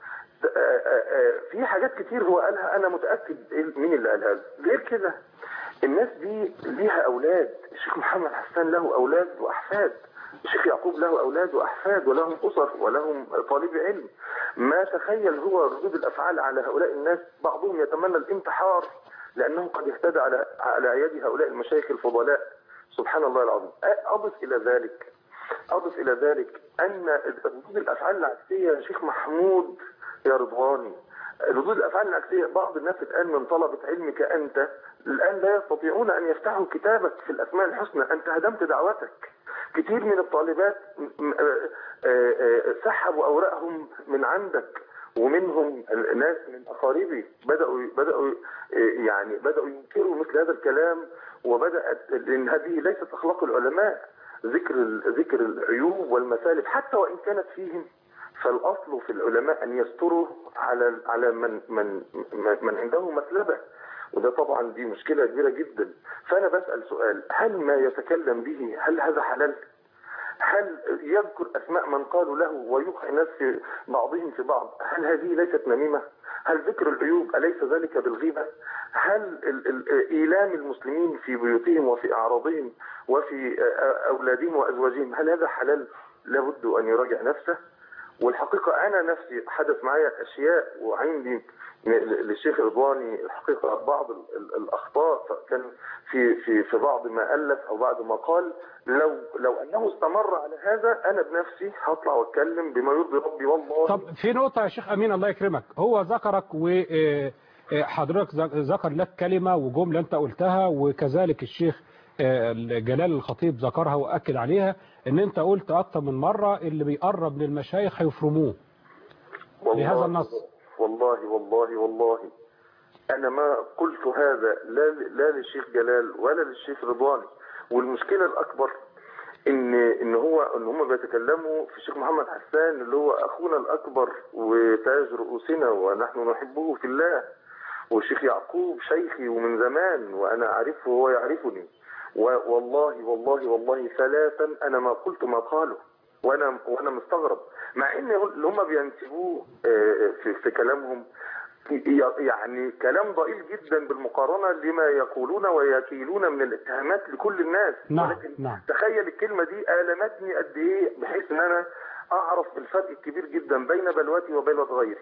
آه، آه، آه، في حاجات كتير هو قالها انا متاكد إيه- مين اللي قالها له. غير كده الناس دي ليها اولاد الشيخ محمد حسان له اولاد واحفاد الشيخ يعقوب له اولاد واحفاد ولهم اسر ولهم طالب علم ما تخيل هو ردود الافعال على هؤلاء الناس بعضهم يتمنى الانتحار لانه قد اهتدى على على يد هؤلاء المشايخ الفضلاء سبحان الله العظيم اضف الى ذلك أضف إلى ذلك أن ردود الأفعال العكسية يا شيخ محمود يا رضواني ردود الأفعال العكسية بعض الناس الآن من طلبة علمك أنت الآن لا يستطيعون أن يفتحوا كتابك في الأسماء الحسنى أنت هدمت دعوتك كتير من الطالبات م- م- آه، آه، آه، سحبوا أوراقهم من عندك ومنهم ناس من أقاربي بدأوا بدأوا آه، يعني بدأوا ينكروا مثل هذا الكلام وبدأت لأن هذه ليست أخلاق العلماء ذكر ذكر العيوب والمسالب حتى وان كانت فيهم فالاصل في العلماء ان يستروا على على من من من- من عنده مسلبه وده طبعا دي مشكله كبيره جدا فانا بسال سؤال هل ما يتكلم به هل هذا حلال؟ هل يذكر اسماء من قالوا له ويوقع الناس في بعضهم في بعض هل هذه ليست نميمه؟ هل ذكر العيوب اليس ذلك بالغيبه؟ هل ال- ال- ايلام المسلمين في بيوتهم وفي اعراضهم وفي آه، اولادهم وازواجهم هل هذا حلال؟ لابد ان يراجع نفسه والحقيقه انا نفسي حدث معي اشياء وعندي للشيخ رضواني الحقيقه بعض ال- ال- الاخطاء كان في في في بعض ما الف او بعض ما قال لو لو انه استمر على هذا انا بنفسي هطلع واتكلم بما يرضي ربي والله طب في نقطة يا شيخ أمين الله يكرمك هو ذكرك وحضرتك ذكر لك كلمة وجملة أنت قلتها وكذلك الشيخ آه، جلال الخطيب ذكرها وأكد عليها ان انت قلت اكتر من مرة اللي بيقرب من المشايخ هيفرموه والله بهذا النص. والله والله والله انا ما قلت هذا لا لا للشيخ جلال ولا للشيخ رضواني والمشكله الاكبر ان ان هو ان هم بيتكلموا في الشيخ محمد حسان اللي هو اخونا الاكبر وتاج رؤوسنا ونحن نحبه في الله والشيخ يعقوب شيخي ومن زمان وانا اعرفه وهو يعرفني و- والله والله والله ثلاثا انا ما قلت ما قاله وانا وانا مستغرب مع ان اللي هم بينسبوه آه، في, في كلامهم ي- يعني كلام ضئيل جدا بالمقارنه لما يقولون ويكيلون من الاتهامات لكل الناس نعم، ولكن نعم. تخيل الكلمه دي المتني قد ايه بحيث ان انا اعرف الفرق الكبير جدا بين بلوتي وبلوه غيري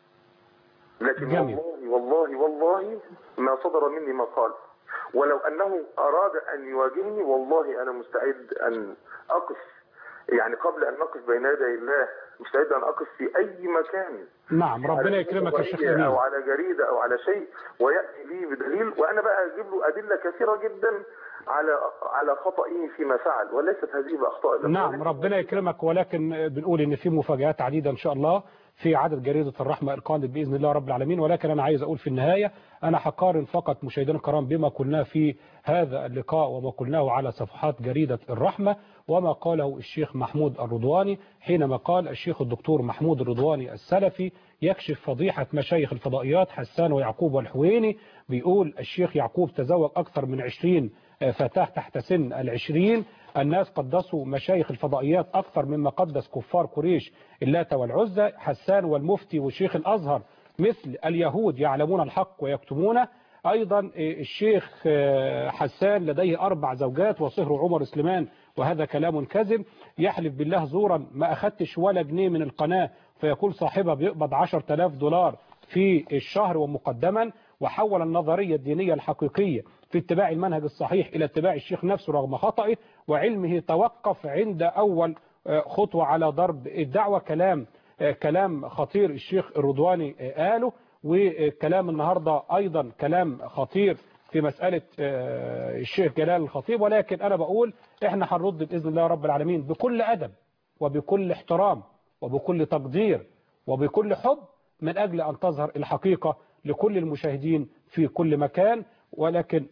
لكن جميل. والله والله والله ما صدر مني ما قال ولو انه اراد ان يواجهني والله انا مستعد ان اقف يعني قبل ان اقف بين يدي الله مستعد ان اقف في اي مكان نعم ربنا على يكرمك يا شيخ فضائية أمين او على جريده او على شيء وياتي لي بدليل وانا بقى اجيب له ادله كثيره جدا على على خطئه فيما فعل وليست هذه باخطاء له. نعم ربنا يكرمك ولكن بنقول ان في مفاجآت عديدة ان شاء الله في عدد جريدة الرحمة القادم بإذن الله رب العالمين ولكن أنا عايز أقول في النهاية أنا حقارن فقط مشاهدينا الكرام بما قلناه في هذا اللقاء وما قلناه على صفحات جريدة الرحمة وما قاله الشيخ محمود الرضواني حينما قال الشيخ الدكتور محمود الرضواني السلفي يكشف فضيحة مشايخ الفضائيات حسان ويعقوب والحويني بيقول الشيخ يعقوب تزوج أكثر من 20 فتاة تحت سن العشرين الناس قدسوا مشايخ الفضائيات أكثر مما قدس كفار قريش اللات والعزى حسان والمفتي وشيخ الأزهر مثل اليهود يعلمون الحق ويكتمونه أيضا الشيخ حسان لديه أربع زوجات وصهر عمر سليمان وهذا كلام كذب يحلف بالله زورا ما أخدتش ولا جنيه من القناة فيقول صاحبها بيقبض 10000 دولار في الشهر ومقدما وحول النظرية الدينية الحقيقية في اتباع المنهج الصحيح إلى اتباع الشيخ نفسه رغم خطئه وعلمه توقف عند أول خطوة على ضرب الدعوة كلام كلام خطير الشيخ الرضواني قاله وكلام النهاردة أيضا كلام خطير في مسألة الشيخ جلال الخطيب ولكن أنا بقول إحنا هنرد بإذن الله رب العالمين بكل أدب وبكل احترام وبكل تقدير وبكل حب من أجل أن تظهر الحقيقة لكل المشاهدين في كل مكان ولكن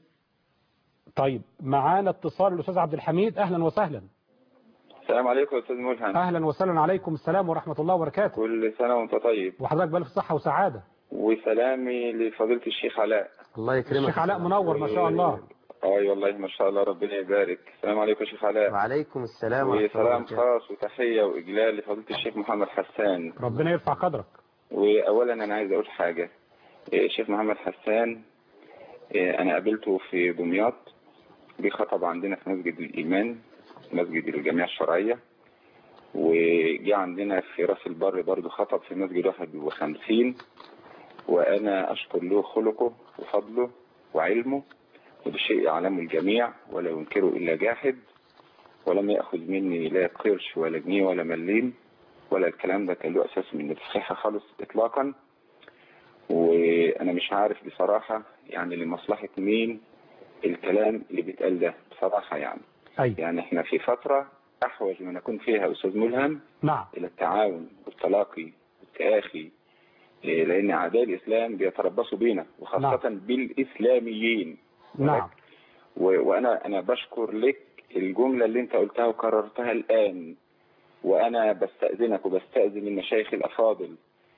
طيب معانا اتصال الأستاذ عبد الحميد أهلا وسهلا السلام عليكم يا استاذ ملهم أهلا وسهلا عليكم السلام ورحمة الله وبركاته كل سنه وانت طيب وحضرتك بألف صحة وسعادة وسلامي لفضيله الشيخ علاء الله يكرمك الشيخ علاء منور ما شاء الله اي والله ما شاء الله ربنا يبارك السلام عليكم يا شيخ علاء وعليكم السلام ورحمة الله وسلام وبركاته خاص وتحيه واجلال لفضيله الشيخ محمد حسان ربنا يرفع قدرك وأولا أنا عايز أقول حاجة إيه، الشيخ محمد حسان إيه، أنا قابلته في دمياط بخطب عندنا في مسجد الإيمان مسجد الجامعة الشرعية وجي عندنا في راس البر برضه خطب في مسجد 51 وأنا أشكر له خلقه وفضله وعلمه وبشيء يعلمه الجميع ولا ينكره إلا جاحد ولم يأخذ مني لا قرش ولا جنيه ولا مليم ولا الكلام ده كان له أساس من الصحة خالص إطلاقا وأنا مش عارف بصراحة يعني لمصلحة مين الكلام اللي بيتقال ده بصراحة يعني أي يعني احنا في فترة أحوج ما نكون فيها أستاذ ملهم نعم إلى التعاون والتلاقي والتآخي إيه، لأن أعداء الإسلام بيتربصوا بينا وخاصة بالإسلاميين نعم و- وأنا أنا بشكر لك الجملة اللي أنت قلتها وكررتها الآن وأنا بستأذنك وبستأذن المشايخ الأفاضل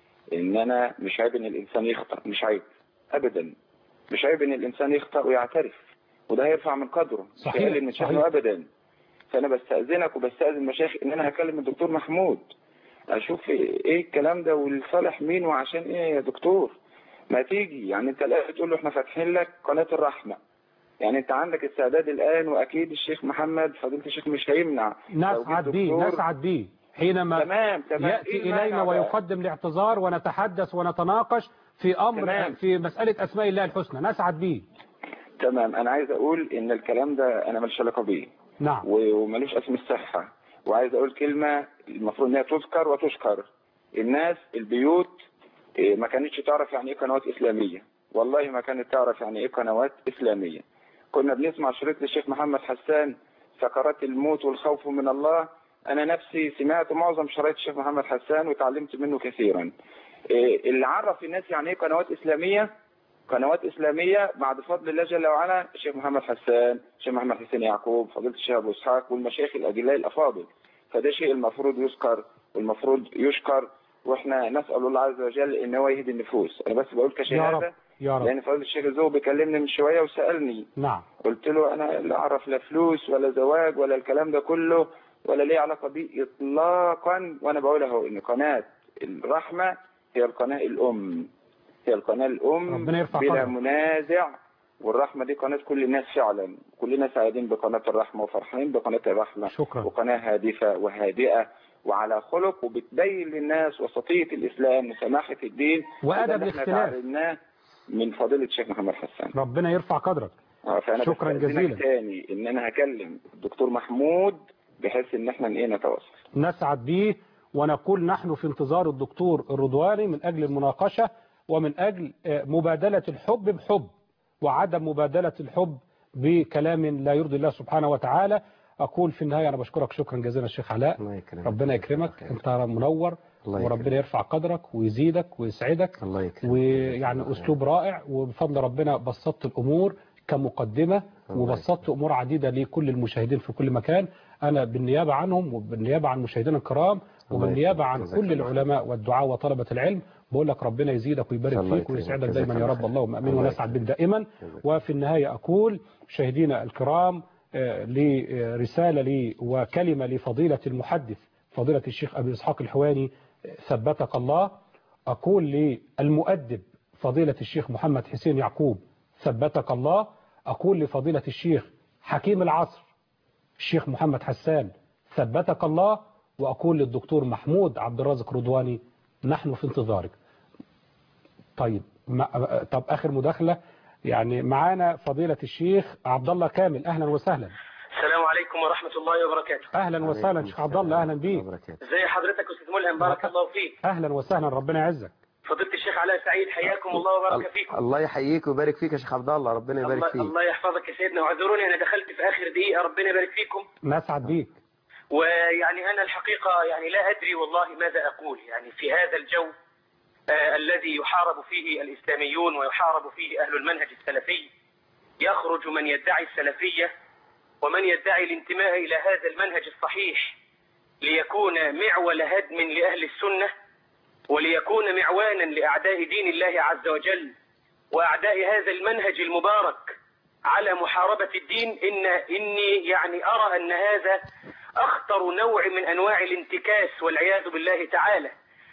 إن أنا مش عيب إن الإنسان يخطأ مش عيب أبدا مش عيب إن الإنسان يخطأ ويعترف وده هيرفع من قدره مش صحيح، هيقلل من شأنه صحيح. أبدا فأنا بستأذنك وبستأذن المشايخ إن أنا هكلم الدكتور محمود أشوف إيه الكلام ده ولصالح مين وعشان إيه يا دكتور ما تيجي يعني أنت الآن بتقول له إحنا فاتحين لك قناة الرحمة يعني أنت عندك استعداد الآن وأكيد الشيخ محمد فضيلة الشيخ مش هيمنع لو جه نسعد به دكتور- نسعد به حينما تمام تمام يأتي إيه المانع إلينا بقى؟ ويقدم الاعتذار ونتحدث ونتناقش في أمر تمام. في مسألة أسماء الله الحسنى نسعد به تمام انا عايز اقول ان الكلام ده انا ماليش علاقه بيه نعم و- ومالوش اسم الصحه وعايز اقول كلمه المفروض انها تذكر وتشكر الناس البيوت إيه، ما كانتش تعرف يعني ايه قنوات اسلاميه والله ما كانت تعرف يعني ايه قنوات اسلاميه كنا بنسمع شريط للشيخ محمد حسان سكرات الموت والخوف من الله انا نفسي سمعت معظم شرايط الشيخ محمد حسان وتعلمت منه كثيرا إيه، اللي عرف الناس يعني ايه قنوات اسلاميه قنوات إسلامية بعد فضل الله جل وعلا الشيخ محمد حسان الشيخ محمد حسين يعقوب فضيلة الشيخ أبو إسحاق والمشايخ الأجلاء الأفاضل فده شيء المفروض يذكر والمفروض يشكر واحنا نسأل الله عز وجل ان هو يهدي النفوس انا بس بقول يا كشهادة رب يا رب لان فضيلة الشيخ الزو بيكلمني من شوية وسألني نعم قلت له انا لا اعرف لا فلوس ولا زواج ولا الكلام ده كله ولا ليه علاقة بيه اطلاقا وانا بقول اهو ان قناة الرحمة هي القناة الام هي القناة الام ربنا يرفع بلا قدرك. منازع والرحمة دي قناة كل الناس فعلا كلنا سعيدين بقناة الرحمة وفرحانين بقناة الرحمة شكرا وقناة هادفة وهادئة وعلى خلق وبتبين للناس وسطية الإسلام وسماحة الدين وأدب وده اللي احنا الاختلاف. تعلمناه من فضيلة الشيخ محمد حسان ربنا يرفع قدرك آه، فأنا شكراً بستأذنك جزيلاً. تاني إن أنا هكلم الدكتور محمود بحيث إن احنا إيه نتواصل نسعد به ونقول نحن في انتظار الدكتور الرضواني من أجل المناقشة ومن أجل آه، مبادلة الحب بحب وعدم مبادلة الحب بكلام لا يرضي الله سبحانه وتعالى أقول في النهاية أنا بشكرك شكرا جزيلا الشيخ علاء الله يكرمك ربنا يكرمك أنت منور الله وربنا يكرمك. يرفع قدرك ويزيدك ويسعدك الله يكرمك ويعني أسلوب رائع وبفضل ربنا بسطت الأمور كمقدمة الله وبسطت أمور عديدة لكل المشاهدين في كل مكان أنا بالنيابة عنهم وبالنيابة عن مشاهدينا الكرام الله وبالنيابة يكرمك. عن جزاك كل الله خير. العلماء والدعاء وطلبة العلم بقول لك ربنا يزيدك ويبارك الله فيك يكرمك. ويسعدك جزاك دايما يا الله رب خير. اللهم امين الله ونسعد بك يكرمك. دائما جزاك وفي النهاية أقول مشاهدينا الكرام آه، لرسالة لي وكلمة لفضيلة المحدث فضيلة الشيخ أبي إسحاق الحواني آه، ثبتك الله أقول للمؤدب فضيلة الشيخ محمد حسين يعقوب ثبتك الله أقول لفضيلة الشيخ حكيم العصر الشيخ محمد حسان ثبتك الله وأقول للدكتور محمود عبد الرازق رضواني نحن في انتظارك طيب ما طب آخر مداخلة يعني معانا فضيلة الشيخ عبد الله كامل أهلا وسهلا السلام عليكم ورحمة الله وبركاته أهلا وسهلا عليكم شيخ عبد الله أهلا بيك وبركاته. ازي حضرتك أستاذ ملهم بارك الله فيك أهلا وسهلا ربنا يعزك فضيلة الشيخ علاء سعيد حياكم الله وبارك ال- فيكم الله يحييك ويبارك فيك يا شيخ عبد الله ربنا يبارك الله, فيك الله يحفظك يا سيدنا واعذروني أنا دخلت في آخر دقيقة ربنا يبارك فيكم نسعد بيك ويعني أنا الحقيقة يعني لا أدري والله ماذا أقول يعني في هذا الجو آه الذي يحارب فيه الإسلاميون ويحارب فيه أهل المنهج السلفي يخرج من يدعي السلفية ومن يدعي الانتماء إلى هذا المنهج الصحيح ليكون معول هدم لأهل السنة وليكون معوانا لأعداء دين الله عز وجل وأعداء هذا المنهج المبارك على محاربة الدين إن إني يعني أرى أن هذا أخطر نوع من أنواع الانتكاس والعياذ بالله تعالى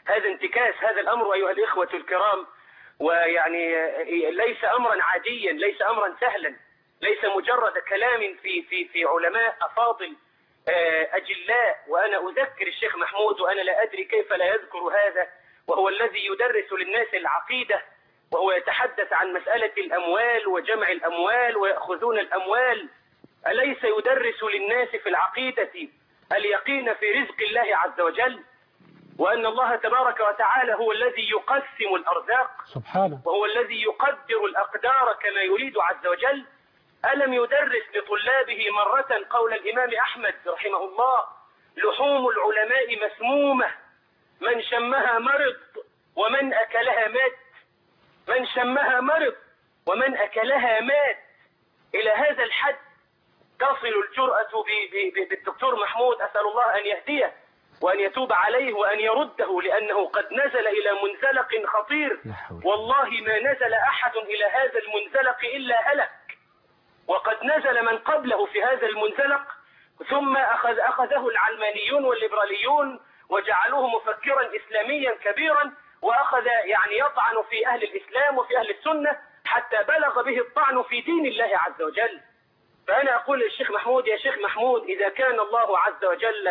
هذا انتكاس هذا الأمر أيها الإخوة الكرام ويعني ليس أمرا عاديا ليس أمرا سهلا ليس مجرد كلام في في في علماء أفاضل آه، أجلاء وأنا أذكر الشيخ محمود وأنا لا أدري كيف لا يذكر هذا وهو الذي يدرس للناس العقيدة وهو يتحدث عن مسألة الأموال وجمع الأموال ويأخذون الأموال أليس يدرس للناس في العقيدة اليقين في رزق الله عز وجل وأن الله تبارك وتعالى هو الذي يقسم الأرزاق سبحانه وهو الذي يقدر الأقدار كما يريد عز وجل ألم يدرس لطلابه مرة قول الإمام أحمد رحمه الله لحوم العلماء مسمومة من شمها مرض ومن أكلها مات من شمها مرض ومن أكلها مات إلى هذا الحد تصل الجرأة ب- ب- ب- بالدكتور محمود أسأل الله أن يهديه وأن يتوب عليه وأن يرده لأنه قد نزل إلى منزلق خطير لا حول. والله ما نزل أحد إلى هذا المنزلق إلا هلك وقد نزل من قبله في هذا المنزلق ثم أخذ أخذه العلمانيون والليبراليون وجعلوه مفكرا إسلاميا كبيرا وأخذ يعني يطعن في أهل الإسلام وفي أهل السنة حتى بلغ به الطعن في دين الله عز وجل فأنا أقول للشيخ محمود يا شيخ محمود إذا كان الله عز وجل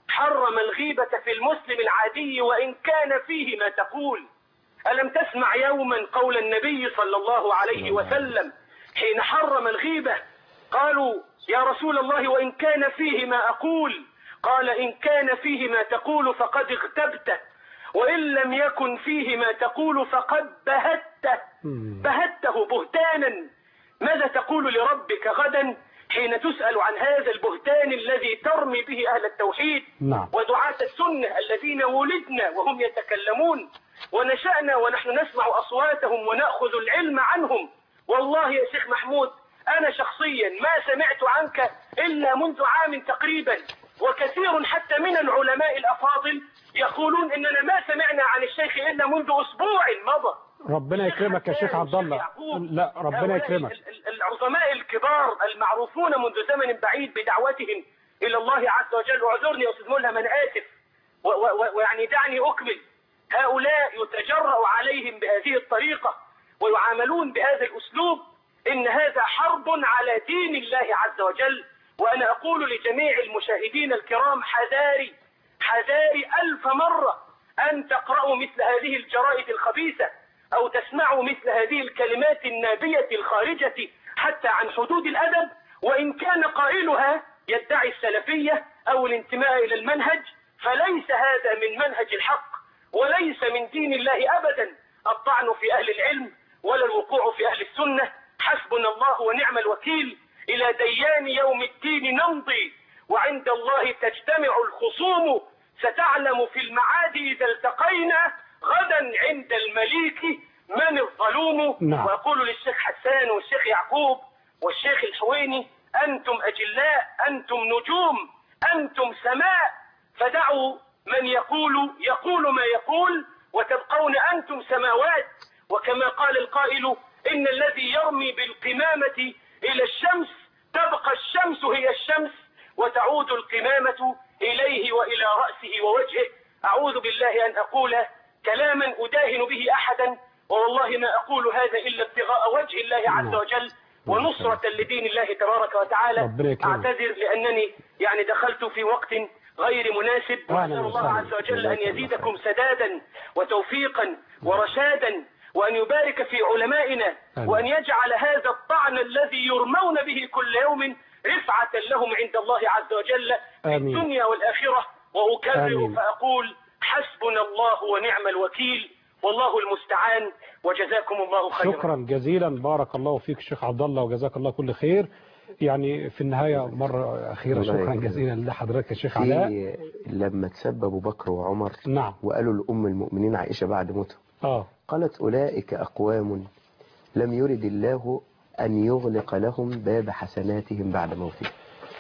حرم الغيبة في المسلم العادي وإن كان فيه ما تقول ألم تسمع يوما قول النبي صلى الله عليه وسلم حين حرم الغيبة قالوا يا رسول الله وإن كان فيه ما أقول قال إن كان فيه ما تقول فقد اغتبته وإن لم يكن فيه ما تقول فقد بهته مم. بهته بهتانا ماذا تقول لربك غدا حين تسأل عن هذا البهتان الذي ترمي به أهل التوحيد نعم ودعاة السنة الذين ولدنا وهم يتكلمون ونشأنا ونحن نسمع أصواتهم ونأخذ العلم عنهم والله يا شيخ محمود أنا شخصيا ما سمعت عنك إلا منذ عام تقريبا وكثير حتى من العلماء الأفاضل يقولون إننا ما سمعنا عن الشيخ إلا منذ أسبوع مضى ربنا يكرمك يا شيخ عبد الله لا ربنا هؤلاء يكرمك ال- ال- العظماء الكبار المعروفون منذ زمن بعيد بدعوتهم إلى الله عز وجل واعذرني يا أستاذ ملهم أنا آسف و- و- و- ويعني دعني أكمل هؤلاء يتجرأ عليهم بهذه الطريقة ويعاملون بهذا الأسلوب إن هذا حرب على دين الله عز وجل وأنا أقول لجميع المشاهدين الكرام حذاري حذاري ألف مرة أن تقرأوا مثل هذه الجرائد الخبيثة أو تسمعوا مثل هذه الكلمات النابية الخارجة حتى عن حدود الأدب وإن كان قائلها يدعي السلفية أو الانتماء إلى المنهج فليس هذا من منهج الحق وليس من دين الله أبدا الطعن في أهل العلم ولا الوقوع في أهل السنة حسبنا الله ونعم الوكيل إلى ديان يوم الدين نمضي وعند الله تجتمع الخصوم ستعلم في المعاد إذا التقينا غدا عند المليك من الظلوم نعم. وأقول للشيخ حسان والشيخ يعقوب والشيخ الحويني أنتم أجلاء أنتم نجوم أنتم سماء فدعوا من يقول يقول ما يقول وتبقون أنتم سماوات وكما قال القائل إن الذي يرمي بالقمامة إلى الشمس تبقى الشمس هي الشمس وتعود القمامة إليه وإلى رأسه ووجهه أعوذ بالله أن أقول كلاما أداهن به أحدا ووالله ما أقول هذا إلا ابتغاء وجه الله عز وجل ونصرة لدين الله تبارك وتعالى ربنا يكرمك. أعتذر لأنني يعني دخلت في وقت غير مناسب أهلا وأسأل الله وسهلا. عز وجل أن يزيدكم سدادا وتوفيقا ورشادا وأن يبارك في علمائنا آمين. وأن يجعل هذا الطعن الذي يرمون به كل يوم رفعة لهم عند الله عز وجل في آمين. الدنيا والآخرة وأكرر آمين. فأقول حسبنا الله ونعم الوكيل والله المستعان وجزاكم الله خيرا شكرا جزيلا بارك الله فيك شيخ عبد الله وجزاك الله كل خير يعني في النهاية مرة أخيرة الله شكرا يكرمك. جزيلا لحضرتك يا شيخ علاء في لما تسبب أبو بكر وعمر نعم وقالوا لأم المؤمنين عائشة بعد موته اه قالت أولئك أقوام لم يرد الله أن يغلق لهم باب حسناتهم بعد موتهم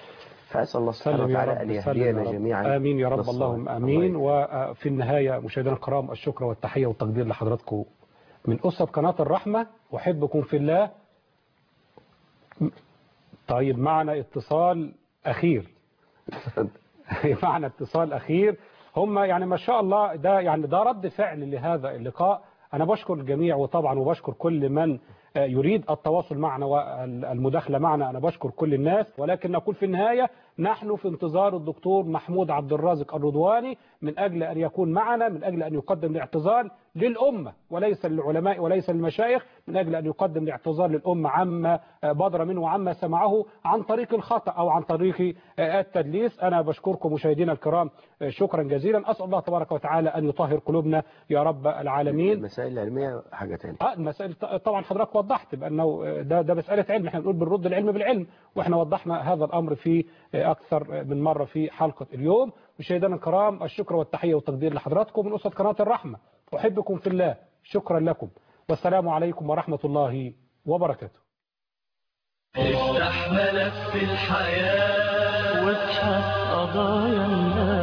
فأسأل الله سبحانه سلم يا وتعالى رب أن سلم يا يهدينا رب. جميعا آمين يا رب للصواب. اللهم الله آمين يكرمك. وفي النهاية مشاهدينا الكرام الشكر والتحية والتقدير لحضراتكم من أسرة قناة الرحمة أحبكم في الله طيب معنا اتصال أخير معنا اتصال أخير هم يعني ما شاء الله ده يعني ده رد فعل لهذا اللقاء أنا بشكر الجميع وطبعا وبشكر كل من آه، يريد التواصل معنا والمداخلة معنا أنا بشكر كل الناس ولكن نقول في النهاية نحن في انتظار الدكتور محمود عبد الرازق الرضواني من أجل أن يكون معنا من أجل أن يقدم الاعتذار للأمة وليس للعلماء وليس للمشايخ من أجل أن يقدم الاعتذار للأمة عما آه، بدر منه وعما سمعه عن طريق الخطأ أو عن طريق آه، التدليس أنا بشكركم مشاهدينا الكرام آه، شكرا جزيلا أسأل الله تبارك وتعالى أن يطهر قلوبنا يا رب العالمين المسائل العلمية حاجة تانية اه المسائل ط- طبعا حضرتك وضحت بانه ده ده مساله علم احنا بنقول بنرد العلم بالعلم واحنا وضحنا هذا الامر في اكثر من مره في حلقه اليوم مشاهدينا الكرام الشكر والتحيه والتقدير لحضراتكم من اسره قناه الرحمه احبكم في الله شكرا لكم والسلام عليكم ورحمه الله وبركاته افتح ملف الحياة وابحث قضايا الناس